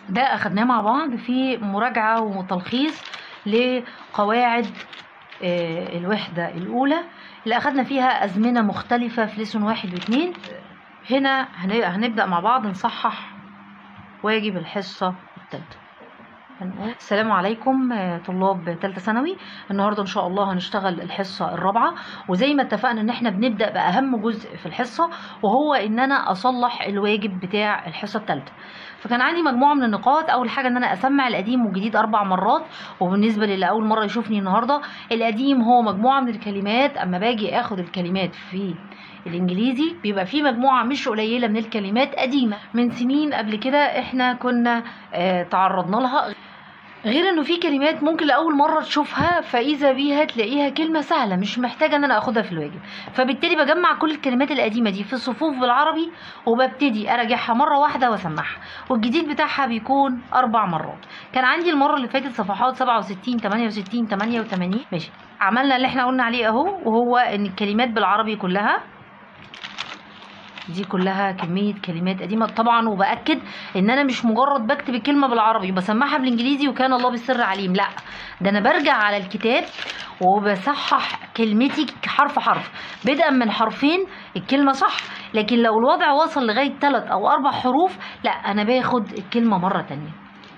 ده اخدناه مع بعض في مراجعة وتلخيص لقواعد آه، الوحدة الأولى اللي أخدنا فيها أزمنة مختلفة في ليسون واحد واثنين هنا هن- هنبدأ مع بعض نصحح واجب الحصة الثالثة هنقول السلام عليكم آه، طلاب ثالثة ثانوي النهارده ان شاء الله هنشتغل الحصة الرابعة وزي ما اتفقنا ان احنا بنبدأ بأهم جزء في الحصة وهو ان انا اصلح الواجب بتاع الحصة الثالثة فكان عندي مجموعة من النقاط اول حاجة ان انا اسمع القديم والجديد اربع مرات وبالنسبة للي اول مرة يشوفني النهاردة القديم هو مجموعة من الكلمات اما باجي اخد الكلمات في الانجليزي بيبقى فيه مجموعه مش قليله من الكلمات قديمه من سنين قبل كده احنا كنا آه تعرضنا لها غير انه في كلمات ممكن لاول مره تشوفها فاذا بيها تلاقيها كلمه سهله مش محتاجه ان انا اخدها في الواجب فبالتالي بجمع كل الكلمات القديمه دي في صفوف بالعربي وببتدي اراجعها مره واحده واسمعها والجديد بتاعها بيكون اربع مرات كان عندي المره اللي فاتت صفحات 67 68 88 ماشي عملنا اللي احنا قلنا عليه اهو وهو ان الكلمات بالعربي كلها دي كلها كمية كلمات قديمة طبعا وبأكد ان انا مش مجرد بكتب الكلمة بالعربي وبسمعها بالانجليزي وكان الله بالسر عليم لا ده انا برجع على الكتاب وبصحح كلمتي حرف حرف بدءا من حرفين الكلمة صح لكن لو الوضع وصل لغاية ثلاث او اربع حروف لا انا باخد الكلمة مرة تانية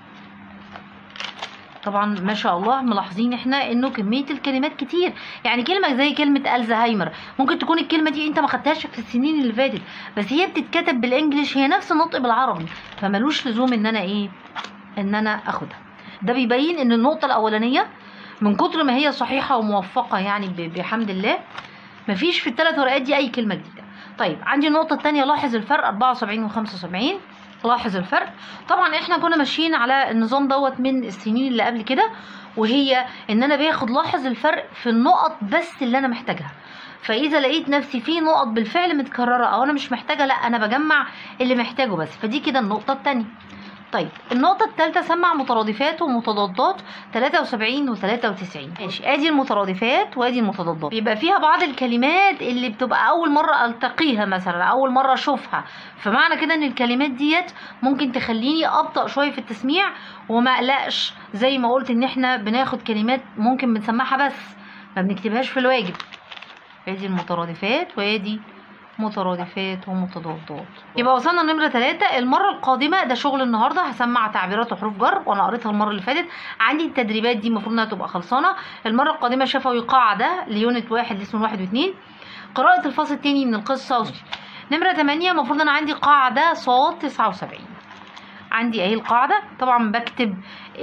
طبعا ما شاء الله ملاحظين احنا انه كميه الكلمات كتير يعني كلمه زي كلمه الزهايمر ممكن تكون الكلمه دي انت ما خدتهاش في السنين اللي فاتت بس هي بتتكتب بالانجلش هي نفس النطق بالعربي فملوش لزوم ان انا ايه ان انا اخدها ده بيبين ان النقطه الاولانيه من كتر ما هي صحيحه وموفقه يعني ب- بحمد الله مفيش في الثلاث ورقات دي اي كلمه جديده طيب عندي النقطه الثانيه لاحظ الفرق 74 و 75 لاحظ الفرق طبعا احنا كنا ماشيين على النظام دوت من السنين اللي قبل كده وهي ان انا باخد لاحظ الفرق في النقط بس اللي انا محتاجها فاذا لقيت نفسي في نقط بالفعل متكرره او انا مش محتاجه لا انا بجمع اللي محتاجه بس فدي كده النقطه الثانيه طيب النقطة الثالثة سمع مترادفات ومتضادات 73 و 93 ماشي ادي المترادفات وادي المتضادات بيبقى فيها بعض الكلمات اللي بتبقى أول مرة ألتقيها مثلا أول مرة أشوفها فمعنى كده إن الكلمات ديت ممكن تخليني أبطأ شوية في التسميع وما أقلقش زي ما قلت إن إحنا بناخد كلمات ممكن بنسمعها بس ما بنكتبهاش في الواجب ادي المترادفات وادي مترادفات ومتضادات يبقى وصلنا لنمرة ثلاثة المرة القادمة ده شغل النهاردة هسمع تعبيرات وحروف جر وانا قريتها المرة اللي فاتت عندي التدريبات دي المفروض انها تبقى خلصانة المرة القادمة شفوي قاعدة ليونت واحد اسمه واحد واثنين قراءة الفصل التاني من القصة نمرة ثمانية المفروض انا عندي قاعدة صاد تسعة وسبعين عندي اهي القاعدة طبعا بكتب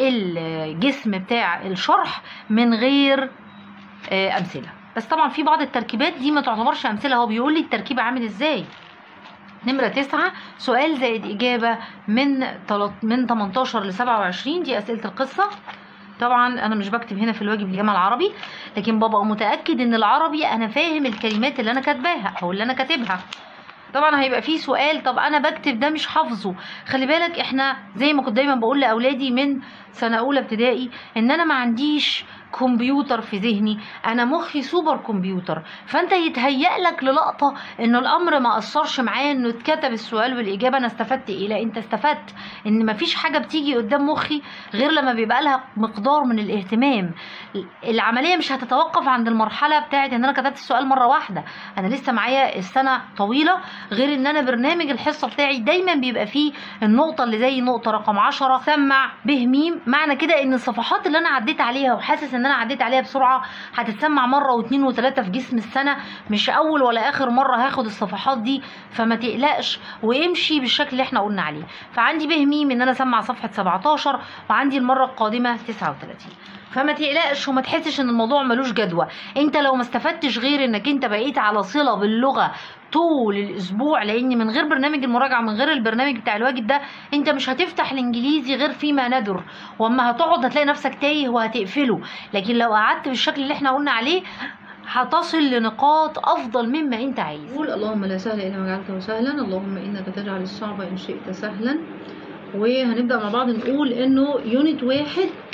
الجسم بتاع الشرح من غير آه، امثله بس طبعا في بعض التركيبات دي ما تعتبرش امثله هو بيقول لي التركيب عامل ازاي نمرة تسعة سؤال زائد إجابة من تلت من 18 ل 27 دي أسئلة القصة طبعا أنا مش بكتب هنا في الواجب الجامعة العربي لكن ببقى متأكد إن العربي أنا فاهم الكلمات اللي أنا كاتباها أو اللي أنا كاتبها طبعا هيبقى فيه سؤال طب انا بكتب ده مش حافظه خلي بالك احنا زي ما كنت دايما بقول لاولادي من سنه اولى ابتدائي ان انا ما عنديش كمبيوتر في ذهني انا مخي سوبر كمبيوتر فانت يتهيأ لك للقطه انه الامر ما اثرش معايا انه اتكتب السؤال والاجابه انا استفدت ايه لا انت استفدت ان مفيش حاجه بتيجي قدام مخي غير لما بيبقى لها مقدار من الاهتمام العمليه مش هتتوقف عند المرحله بتاعت ان انا كتبت السؤال مره واحده انا لسه معايا السنه طويله غير ان انا برنامج الحصه بتاعي دايما بيبقى فيه النقطه اللي زي نقطه رقم 10 سمع به ميم معنى كده ان الصفحات اللي انا عديت عليها وحاسس ان انا عديت عليها بسرعه هتتسمع مره واثنين وثلاثه في جسم السنه مش اول ولا اخر مره هاخد الصفحات دي فما تقلقش وامشي بالشكل اللي احنا قلنا عليه فعندي به ميم ان انا اسمع صفحه 17 وعندي المره القادمه 39 فما تقلقش وما تحسش ان الموضوع ملوش جدوى انت لو ما استفدتش غير انك انت بقيت على صله باللغه طول الاسبوع لان من غير برنامج المراجعه من غير البرنامج بتاع الواجب ده انت مش هتفتح الانجليزي غير فيما ندر واما هتقعد هتلاقي نفسك تايه وهتقفله لكن لو قعدت بالشكل اللي احنا قلنا عليه هتصل لنقاط افضل مما انت عايز قول اللهم لا سهل الا ما جعلته سهلا اللهم انك تجعل الصعب ان شئت سهلا وهنبدا مع بعض نقول انه يونت واحد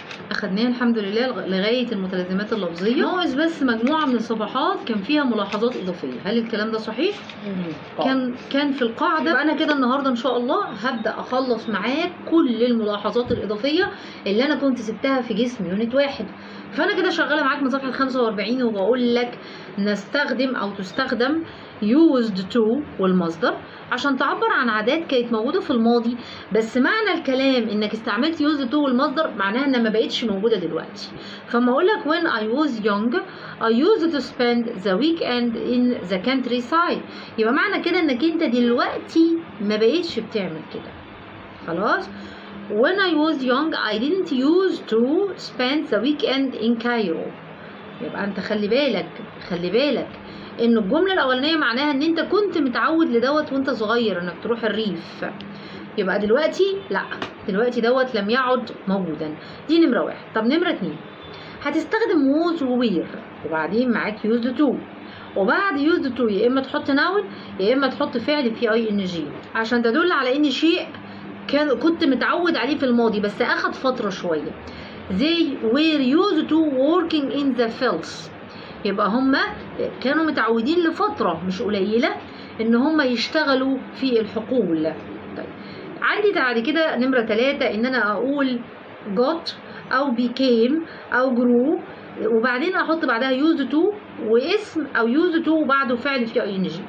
اخدناها الحمد لله لغ- لغايه المتلازمات اللفظيه ناقص بس مجموعه من الصفحات كان فيها ملاحظات اضافيه هل الكلام ده صحيح كان كان في القاعده يبقى انا كده النهارده ان شاء الله هبدا اخلص معاك كل الملاحظات الاضافيه اللي انا كنت سبتها في جسم يونت واحد فانا كده شغاله معاك من صفحه 45 وبقول لك نستخدم او تستخدم used to والمصدر عشان تعبر عن عادات كانت موجوده في الماضي بس معنى الكلام انك استعملت used to والمصدر معناها انها ما بقتش موجوده دلوقتي فما اقول لك when I was young I used to spend the weekend in the countryside يبقى معنى كده انك انت دلوقتي ما بقتش بتعمل كده خلاص when I was young I didn't used to spend the weekend in Cairo يبقى انت خلي بالك خلي بالك ان الجمله الاولانيه معناها ان انت كنت متعود لدوت وانت صغير انك تروح الريف يبقى دلوقتي لا دلوقتي دوت لم يعد موجودا دي نمره واحد طب نمره اتنين هتستخدم ووز ووير وبعدين معاك يوزد تو وبعد يوزد تو يا اما تحط ناون يا اما تحط فعل في اي ان جي عشان تدل على ان شيء كان كنت متعود عليه في الماضي بس اخد فتره شويه they were used to working in the fields يبقى هم كانوا متعودين لفترة مش قليلة ان هم يشتغلوا في الحقول طيب عندي بعد كده نمرة ثلاثة ان انا اقول got او became او grew وبعدين احط بعدها used to واسم او used to وبعده فعل في اي ان جي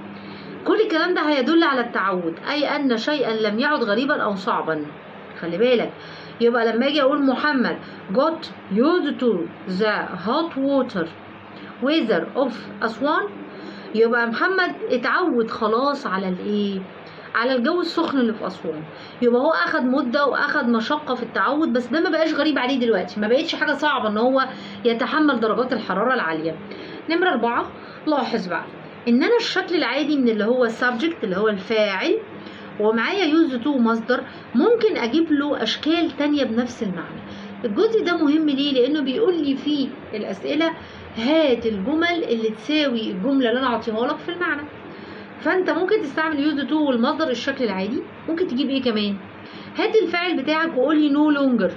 كل الكلام ده هيدل على التعود اي ان شيئا لم يعد غريبا او صعبا خلي بالك يبقى لما اجي اقول محمد got used to the hot water weather of أسوان يبقى محمد اتعود خلاص على الايه على الجو السخن اللي في أسوان يبقى هو أخد مدة وأخد مشقة في التعود بس ده ما بقاش غريب عليه دلوقتي ما بقتش حاجة صعبة إن هو يتحمل درجات الحرارة العالية نمرة أربعة لاحظ بقى إن أنا الشكل العادي من اللي هو السبجكت اللي هو الفاعل ومعايا يوز تو مصدر ممكن أجيب له أشكال تانية بنفس المعنى الجزء ده مهم ليه لأنه بيقول لي في الأسئلة هات الجمل اللي تساوي الجمله اللي انا اعطيها لك في المعنى فانت ممكن تستعمل يوز تو والمصدر الشكل العادي ممكن تجيب ايه كمان هات الفاعل بتاعك وقول لي نو لونجر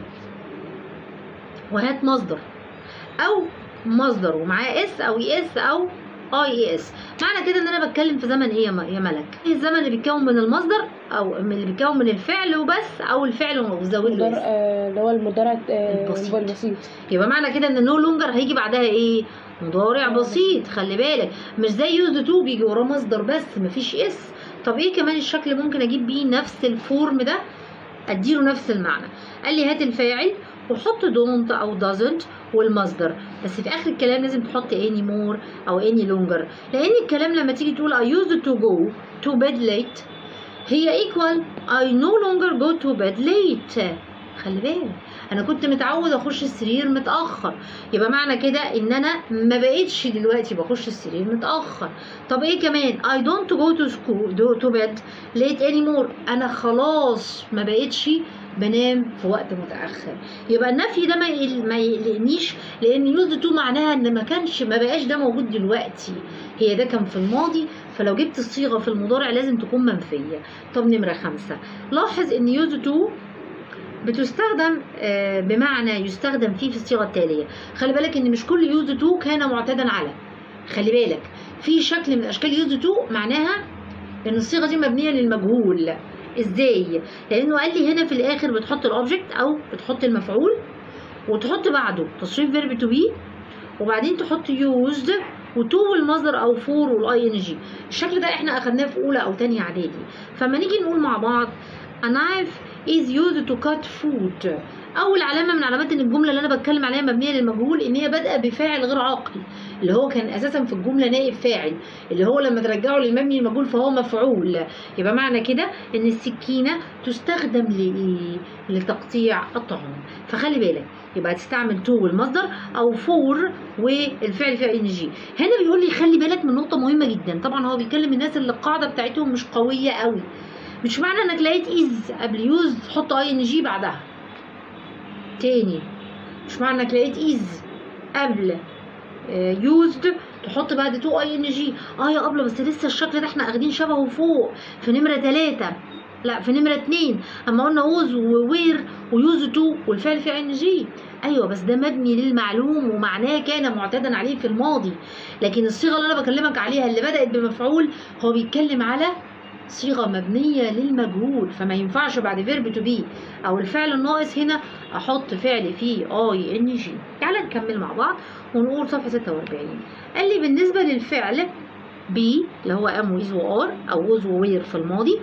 وهات مصدر او مصدر ومعاه اس او اي اس او اي اس معنى كده ان انا بتكلم في زمن ايه يا م- يا ملك ايه الزمن اللي بيتكون من المصدر او من اللي بيتكون من الفعل وبس او الفعل وزود له مضار اس آه، اللي هو المضارع آه، البسيط. البسيط يبقى معنى كده ان نو لونجر هيجي بعدها ايه مضارع بسيط خلي بالك مش زي يوز تو بيجي وراه مصدر بس مفيش اس طب ايه كمان الشكل ممكن اجيب بيه نفس الفورم ده اديله نفس المعنى قال لي هات الفاعل وحط دونت او doesn't والمصدر بس في اخر الكلام لازم تحط any more او any longer لان الكلام لما تيجي تقول I used to go to bed late هي equal I no longer go to bed late خلي بالك انا كنت متعود اخش السرير متاخر يبقى معنى كده ان انا ما بقتش دلوقتي بخش السرير متاخر طب ايه كمان I don't go to school do to bed late anymore انا خلاص ما بقتش بنام في وقت متاخر يبقى النفي ده ما يقل- ما يقلقنيش لان يوز تو معناها ان ما كانش ما بقاش ده موجود دلوقتي هي ده كان في الماضي فلو جبت الصيغه في المضارع لازم تكون منفيه طب نمره خمسة لاحظ ان يوز تو بتستخدم آه، بمعنى يستخدم فيه في الصيغه التاليه خلي بالك ان مش كل يوز تو كان معتادا على خلي بالك في شكل من اشكال يوز تو معناها ان الصيغه دي مبنيه للمجهول ازاي لانه قال لي هنا في الاخر بتحط الاوبجكت او بتحط المفعول وتحط بعده تصريف فيرب تو بي وبعدين تحط يوزد وتو والمصدر او فور والاي ان جي الشكل ده احنا اخدناه في اولى او تانية اعدادي فما نيجي نقول مع بعض a knife is used to cut food اول علامه من علامات ان الجمله اللي انا بتكلم عليها مبنيه للمجهول ان هي بادئه بفاعل غير عاقل اللي هو كان اساسا في الجمله نائب فاعل اللي هو لما ترجعه للمبني المجهول فهو مفعول يبقى معنى كده ان السكينه تستخدم لايه لتقطيع الطعام فخلي بالك يبقى هتستعمل تو والمصدر او فور والفعل فيها ان جي هنا بيقول لي خلي بالك من نقطه مهمه جدا طبعا هو بيتكلم الناس اللي القاعده بتاعتهم مش قويه قوي مش معنى انك لقيت از قبل يوز تحط اي ان جي بعدها تاني مش معنى انك لقيت از قبل يوزد تحط بعد تو اي ان جي اه يا ابله بس لسه الشكل ده احنا اخدين شبهه فوق في نمره ثلاثة لا في نمره اتنين اما قلنا ووز ووير ويوز تو والفعل فيه ان جي ايوه بس ده مبني للمعلوم ومعناه كان معتادا عليه في الماضي لكن الصيغه اللي انا بكلمك عليها اللي بدات بمفعول هو بيتكلم على صيغه مبنيه للمجهول فما ينفعش بعد فيرب تو بي او الفعل الناقص هنا احط فعل فيه اي ان جي تعال نكمل مع بعض ونقول صفحه 46 قال لي بالنسبه للفعل بي اللي هو ام ويز وار او وز ووير في الماضي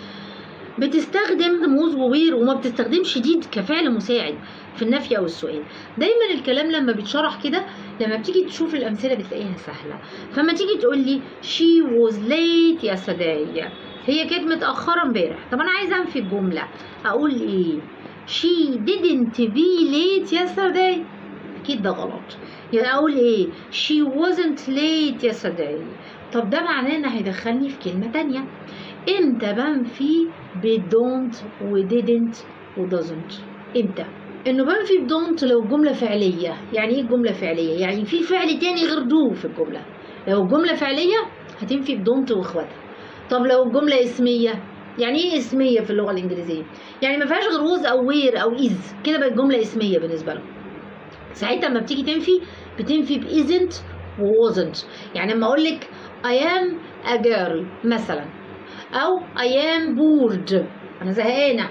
بتستخدم موز ووير وما بتستخدمش ديد كفعل مساعد في النفي او السؤال دايما الكلام لما بيتشرح كده لما بتيجي تشوف الامثله بتلاقيها سهله فما تيجي تقول لي she was late yesterday هي كانت متاخره امبارح طب انا عايزه انفي الجمله اقول ايه she didn't be late yesterday اكيد ده غلط يعني اقول ايه she wasn't late yesterday طب ده معناه ان هيدخلني في كلمه تانية امتى بنفي ب don't و didn't و doesn't امتى انه بنفي ب don't لو الجمله فعليه يعني ايه الجمله فعليه يعني في فعل تاني غير do في الجمله لو الجمله فعليه هتنفي ب don't واخواتها طب لو الجمله اسميه يعني ايه اسميه في اللغه الانجليزيه يعني ما فيهاش غير ووز او وير او از كده بقت جمله اسميه بالنسبه لهم ساعتها لما بتيجي تنفي بتنفي ب isn't و wasn't يعني لما اقول لك I am a girl مثلا او I am bored انا زهقانه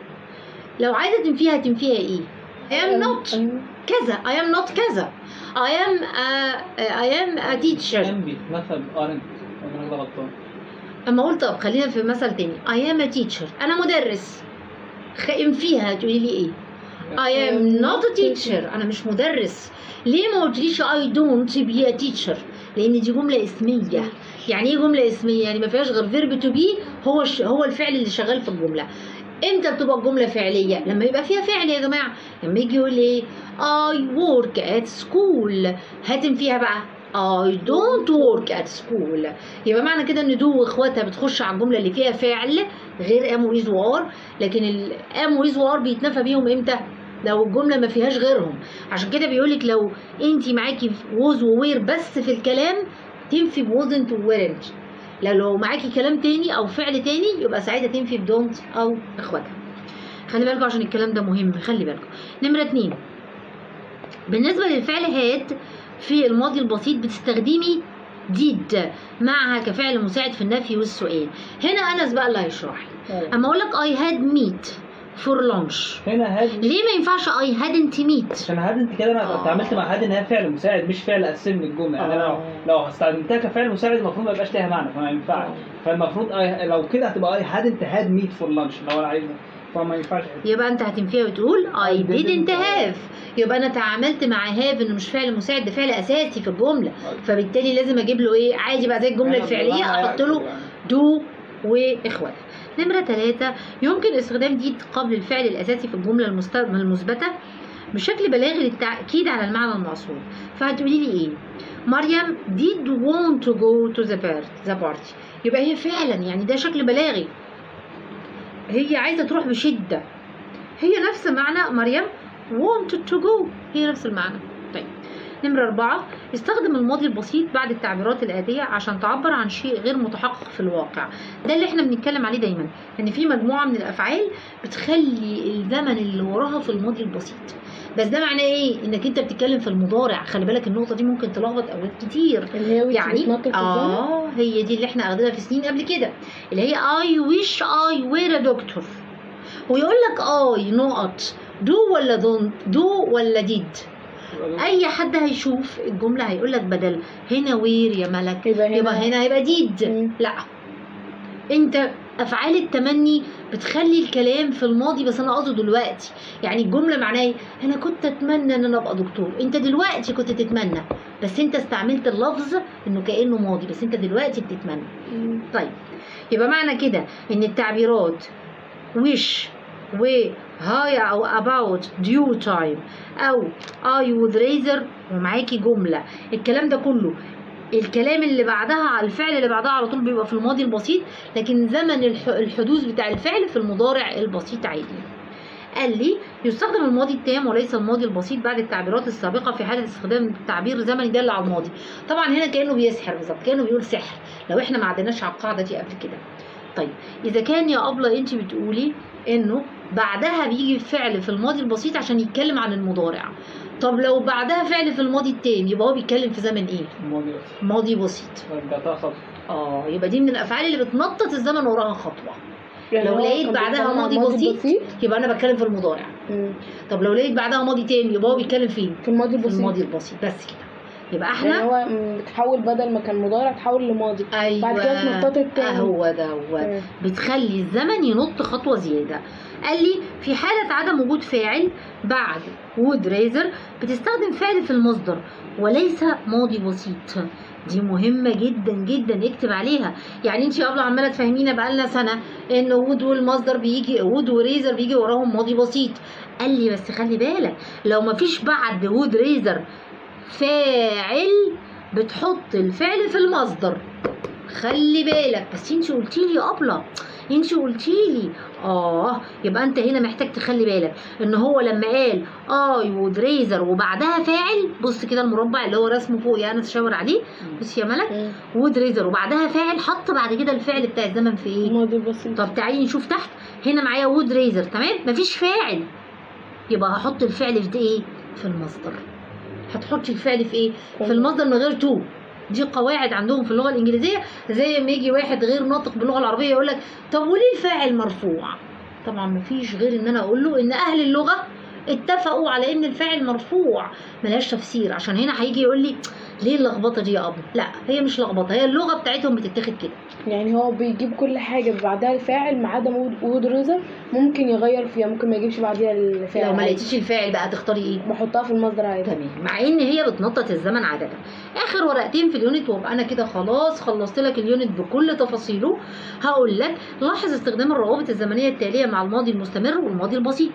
لو عايزه تنفيها تنفيها ايه I am not أيوة. كذا I am not كذا I am a, I am a teacher ام بيتمثل ارنت انا كده غلطان اما قلت طب خلينا في مثل تاني I am a teacher انا مدرس خ- انفيها تقولي لي ايه I am not a teacher أنا مش مدرس ليه ما قلتليش I don't be a teacher لأن دي جملة اسمية يعني إيه جملة اسمية يعني ما فيهاش غير verb to be هو الش... هو الفعل اللي شغال في الجملة امتى بتبقى الجملة فعلية لما يبقى فيها فعل يا جماعة لما يجي يقول ايه I work at school هاتم فيها بقى I don't work at school يبقى معنى كده ان دو واخواتها بتخش على الجمله اللي فيها فعل غير ام ويز وار لكن الام ويز وار بيتنفى بيهم امتى لو الجمله ما فيهاش غيرهم عشان كده بيقولك لو انت معاكي ووز ووير بس في الكلام تنفي بوزنت وورنت لو لو معاكي كلام تاني او فعل تاني يبقى ساعتها تنفي بدونت او اخواتها خلي بالكم عشان الكلام ده مهم خلي بالكم نمرة اتنين بالنسبة للفعل هاد في الماضي البسيط بتستخدمي ديد معها كفعل مساعد في النفي والسؤال هنا انس بقى اللي هيشرح لي اما اقول لك I had meat for lunch هنا هاد ليه ما ينفعش I hadn't meat عشان هاد انت كده انا آه. اتعاملت مع هاد ان هي فعل مساعد مش فعل اساسي من الجمله يعني لو آه. لو استخدمتها كفعل مساعد المفروض ما يبقاش ليها معنى فما ينفعش فالمفروض I- لو كده هتبقى اي هاد انت هاد ميت فور لانش لو انا عايزه فما ينفعش يبقى انت هتنفيها وتقول I I didn't didn't have يبقى انا تعاملت مع have انه مش فعل مساعد ده فعل اساسي في الجمله فبالتالي لازم اجيب له ايه عادي بقى زي الجمله الفعليه احط له دو واخواتها نمرة ثلاثة يمكن استخدام دي قبل الفعل الأساسي في الجملة المست- المثبتة بشكل بلاغي للتأكيد على المعنى المقصود فهتقولي لي إيه؟ مريم did want to go to the party, the party يبقى هي فعلا يعني ده شكل بلاغي هي عايزة تروح بشدة هي نفس معنى مريم wanted to go هي نفس المعنى طيب نمرة أربعة استخدم الماضي البسيط بعد التعبيرات الآتية عشان تعبر عن شيء غير متحقق في الواقع ده اللي احنا بنتكلم عليه دايما ان في مجموعة من الأفعال بتخلي الزمن اللي وراها في الماضي البسيط بس ده معناه ايه انك انت بتتكلم في المضارع خلي بالك النقطة دي ممكن تلخبط أوقات كتير اللي هي ويتش يعني بتنطط في الزمن اه هي دي اللي احنا اخدناها في سنين قبل كده اللي هي I wish I were a doctor ويقول لك I نقط do ولا don't do ولا did اي حد هيشوف الجمله هيقول لك بدل هنا وير يا ملك يبقى هنا- يبقى هنا هيبقى ديد مم. لا انت افعال التمني بتخلي الكلام في الماضي بس انا قصده دلوقتي يعني الجمله معناها ايه انا كنت اتمنى ان انا ابقى دكتور انت دلوقتي كنت تتمنى بس انت استعملت اللفظ انه كانه ماضي بس انت دلوقتي بتتمنى مم. طيب يبقى معنى كده ان التعبيرات wish و هاي او about due time او I would rather ومعاكي جملة الكلام ده كله الكلام اللي بعدها على الفعل اللي بعدها على طول بيبقى في الماضي البسيط لكن زمن الح- الحدوث بتاع الفعل في المضارع البسيط عادي قال لي يستخدم الماضي التام وليس الماضي البسيط بعد التعبيرات السابقة في حالة استخدام التعبير زمني دل على الماضي طبعا هنا كأنه بيسحر بالظبط كأنه بيقول سحر لو احنا ما عدناش على القاعدة دي قبل كده طيب اذا كان يا ابله انت بتقولي انه بعدها بيجي فعل في الماضي البسيط عشان يتكلم عن المضارع طب لو بعدها فعل في الماضي التام يبقى هو بيتكلم في زمن ايه الماضي بس ماضي بسيط رجعتها خطوة اه يبقى دي من الافعال اللي بتنطط الزمن وراها خطوه يعني لو هو لقيت كان بعدها بيتكلم عن ماضي بسيط يبقى انا بتكلم في المضارع مم. طب لو لقيت بعدها ماضي تام يبقى هو بيتكلم فين في الماضي في البسيط الماضي البسيط بس كده يبقى يعني احنا هو مم، بتحول بدل ما كان مضارع تحول لماضي ايوه بعد كده اتنططت تاني. هو ده هو تمام. بتخلي الزمن ينط خطوه زياده قال لي في حاله عدم وجود فاعل بعد وود ريزر بتستخدم فعل في المصدر وليس ماضي بسيط دي مهمة جدا جدا اكتب عليها يعني انت قبل عمالة تفهمينا بقالنا سنة ان وود والمصدر بيجي وود وريزر بيجي وراهم ماضي بسيط قال لي بس خلي بالك لو مفيش بعد وود ريزر فاعل بتحط الفعل في المصدر خلي بالك بس انت قلتي لي ابله انت قلتي لي اه يبقى انت هنا محتاج تخلي بالك ان هو لما قال اي وود ريزر وبعدها فاعل بص كده المربع اللي هو رسمه فوق يا انس شاور عليه بص يا ملك مم. وود ريزر وبعدها فاعل حط بعد كده الفعل بتاع الزمن في ايه الماضي البسيط طب تعالي نشوف تحت هنا معايا وود ريزر تمام مفيش فاعل يبقى هحط الفعل في ايه في المصدر هتحطي الفعل في ايه في المصدر من غير تو دي قواعد عندهم في اللغه الانجليزيه زي ما يجي واحد غير ناطق باللغه العربيه يقول لك طب وليه الفاعل مرفوع طبعا مفيش غير ان انا اقول له ان اهل اللغه اتفقوا على ان الفاعل مرفوع ملهاش تفسير عشان هنا هيجي يقول لي ليه اللخبطه دي يا ابو لا هي مش لخبطه هي اللغه بتاعتهم بتتاخد كده يعني هو بيجيب كل حاجة بعدها الفاعل ما عدا وود- وود ريزر ممكن يغير فيها ممكن ما يجيبش بعديها الفاعل لو ما عادي. لقيتيش الفاعل بقى تختاري ايه بحطها في المصدر عادي تمام مع ان هي بتنطط الزمن عاده اخر ورقتين في اليونت وابقى انا كده خلاص خلصت لك اليونت بكل تفاصيله هقول لك لاحظ استخدام الروابط الزمنيه التاليه مع الماضي المستمر والماضي البسيط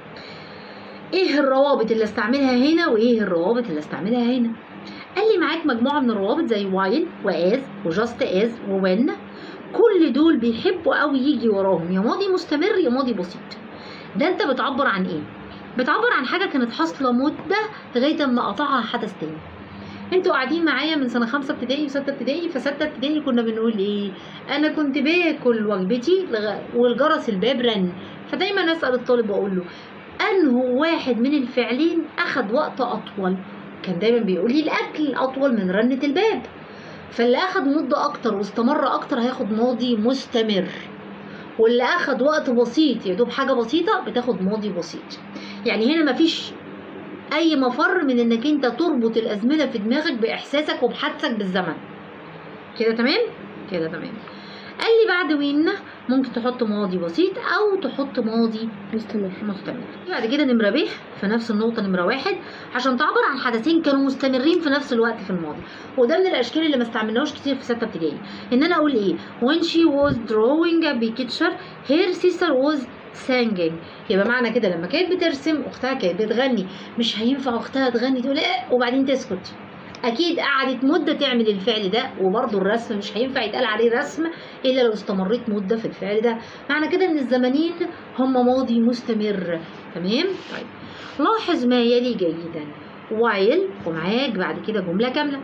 ايه الروابط اللي استعملها هنا وايه الروابط اللي استعملها هنا قال لي معاك مجموعه من الروابط زي وايل واز وجاست از ووين كل دول بيحبوا قوي يجي وراهم يا ماضي مستمر يا ماضي بسيط ده انت بتعبر عن ايه بتعبر عن حاجه كانت حاصله مده لغايه اما قطعها حدث تاني انتوا قاعدين معايا من سنه خمسه ابتدائي وسته ابتدائي فسته ابتدائي كنا بنقول ايه انا كنت باكل وجبتي لغا... والجرس الباب رن فدايما اسال الطالب واقول له انه واحد من الفعلين اخد وقت اطول كان دايما بيقول لي الاكل اطول من رنه الباب فاللي اخد مده اكتر واستمر اكتر هياخد ماضي مستمر واللي اخد وقت بسيط يا دوب حاجه بسيطه بتاخد ماضي بسيط يعني هنا مفيش اي مفر من انك انت تربط الازمنه في دماغك باحساسك وبحدسك بالزمن كده تمام كده تمام قال لي بعد وين ممكن تحط ماضي بسيط او تحط ماضي مستمر مستمر بعد كده نمرة ب في نفس النقطة نمرة واحد عشان تعبر عن حدثين كانوا مستمرين في نفس الوقت في الماضي وده من الأشكال اللي ما استعملناهوش كتير في ستة ابتدائي إن أنا أقول إيه when she was drawing a picture her sister was singing يبقى معنى كده لما كانت بترسم أختها كانت بتغني مش هينفع أختها تغني تقول إيه وبعدين تسكت اكيد قعدت مده تعمل الفعل ده وبرضه الرسم مش هينفع يتقال عليه رسم الا لو استمريت مده في الفعل ده معنى كده ان الزمنين هم ماضي مستمر تمام طيب لاحظ ما يلي جيدا while ومعاك بعد كده جمله كامله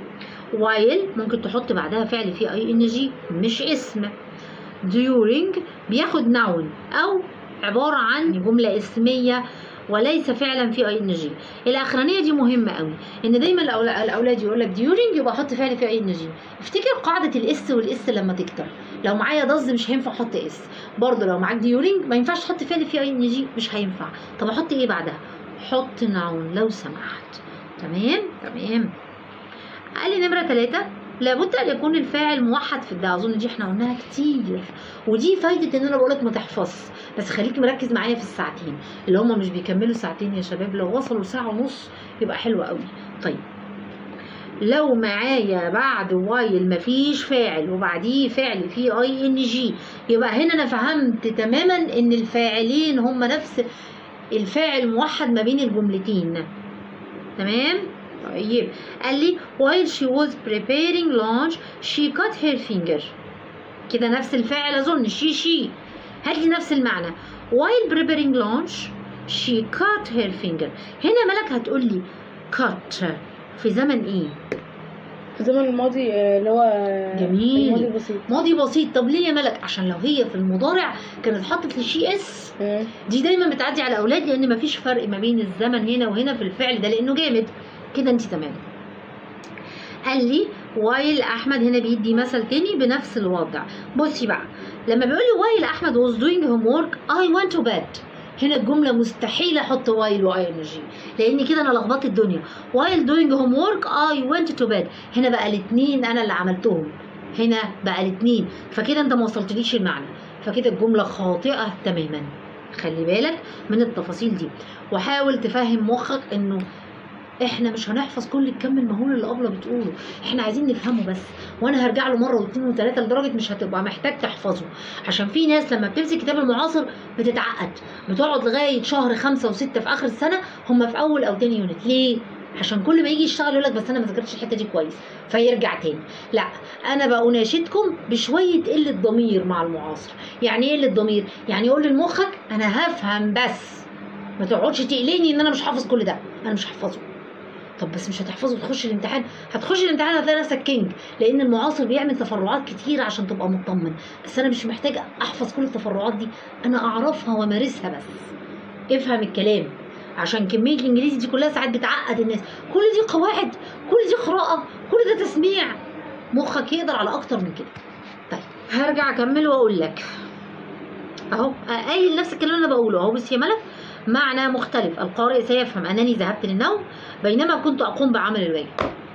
while ممكن تحط بعدها فعل فيه اي ان جي مش اسم during بياخد noun او عباره عن جمله اسميه وليس فعلا في اي ان جي الاخرانيه دي مهمه قوي ان دايما الأول- الاولاد يقول لك during يبقى احط فعل في اي ان جي افتكر قاعده الاس والاس لما تكتر لو معايا ضز مش هينفع احط اس برضه لو معاك during ما ينفعش تحط فعل في اي ان جي مش هينفع طب احط ايه بعدها حط noun لو سمحت تمام تمام قال لي نمره ثلاثة لابد ان يكون الفاعل موحد في الدعاء اظن دي احنا قلناها كتير ودي فايده ان انا بقولك ما تحفظش بس خليك مركز معايا في الساعتين اللي هم مش بيكملوا ساعتين يا شباب لو وصلوا ساعه ونص يبقى حلو قوي طيب لو معايا بعد وايل مفيش فاعل وبعديه فعل فيه اي ان جي يبقى هنا انا فهمت تماما ان الفاعلين هم نفس الفاعل موحد ما بين الجملتين تمام طيب قال لي while she was preparing lunch she cut her finger كده نفس الفاعل اظن she she هات لي نفس المعنى while preparing lunch she cut her finger هنا ملك هتقول لي cut في زمن ايه في زمن الماضي آه، اللي هو جميل. الماضي البسيط ماضي بسيط طب ليه يا ملك عشان لو هي في المضارع كانت حطت لشي اس مم. دي دايما بتعدي على الاولاد لان مفيش فرق ما بين الزمن هنا وهنا في الفعل ده لانه جامد كده انت تمام قال لي وايل احمد هنا بيدي مثل تاني بنفس الوضع بصي بقى لما بيقول لي وايل احمد was doing homework I went to bed هنا الجملة مستحيل احط وايل واي ان جي لان كده انا لخبطت الدنيا while doing homework I went to bed هنا بقى الاتنين انا اللي عملتهم هنا بقى الاتنين فكده انت ما وصلتليش المعنى فكده الجملة خاطئة تماما خلي بالك من التفاصيل دي وحاول تفهم مخك انه احنا مش هنحفظ كل الكم المهول اللي ابله بتقوله احنا عايزين نفهمه بس وانا هرجع له مره واثنين وثلاثه لدرجه مش هتبقى محتاج تحفظه عشان في ناس لما بتمسك كتاب المعاصر بتتعقد بتقعد لغايه شهر خمسة وستة في اخر السنه هم في اول او تاني يونت ليه عشان كل ما يجي يشتغل يقول لك بس انا ما ذاكرتش الحته دي كويس فيرجع تاني لا انا بقى اناشدكم بشويه قله ضمير مع المعاصر يعني ايه قله ضمير يعني يقول لمخك انا هفهم بس ما تقعدش تقلقني ان انا مش حافظ كل ده انا مش هحفظه طب بس مش هتحفظه وتخش الامتحان هتخش الامتحان هتلاقي نفسك كينج لان المعاصر بيعمل تفرعات كتير عشان تبقى مطمن بس انا مش محتاج احفظ كل التفرعات دي انا اعرفها وامارسها بس افهم الكلام عشان كميه الانجليزي دي كلها ساعات بتعقد الناس كل دي قواعد كل دي قراءه كل ده تسميع مخك يقدر على اكتر من كده طيب هرجع اكمل واقول لك اهو قايل نفس الكلام اللي انا بقوله اهو بس يا ملك معنى مختلف القارئ سيفهم انني ذهبت للنوم بينما كنت اقوم بعمل الواجب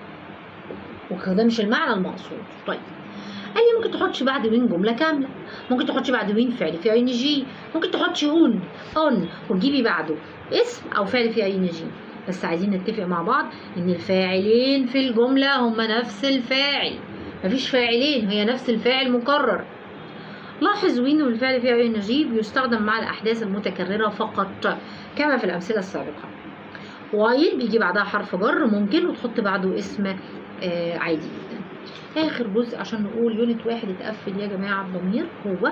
وده مش المعنى المقصود طيب قال لي ممكن تحطش بعد وين جمله كامله ممكن تحطش بعد وين فعل في اي ان جي ممكن تحطش اون اون وتجيبي بعده اسم او فعل في اي ان جي بس عايزين نتفق مع بعض ان الفاعلين في الجمله هما نفس الفاعل مفيش فاعلين هي نفس الفاعل مكرر لاحظ وين والفعل في اي ان جي بيستخدم مع الاحداث المتكرره فقط كما في الامثله السابقه وايل بيجي بعدها حرف جر ممكن وتحط بعده اسم آه عادي جدا اخر جزء عشان نقول يونت واحد اتقفل يا جماعه الضمير هو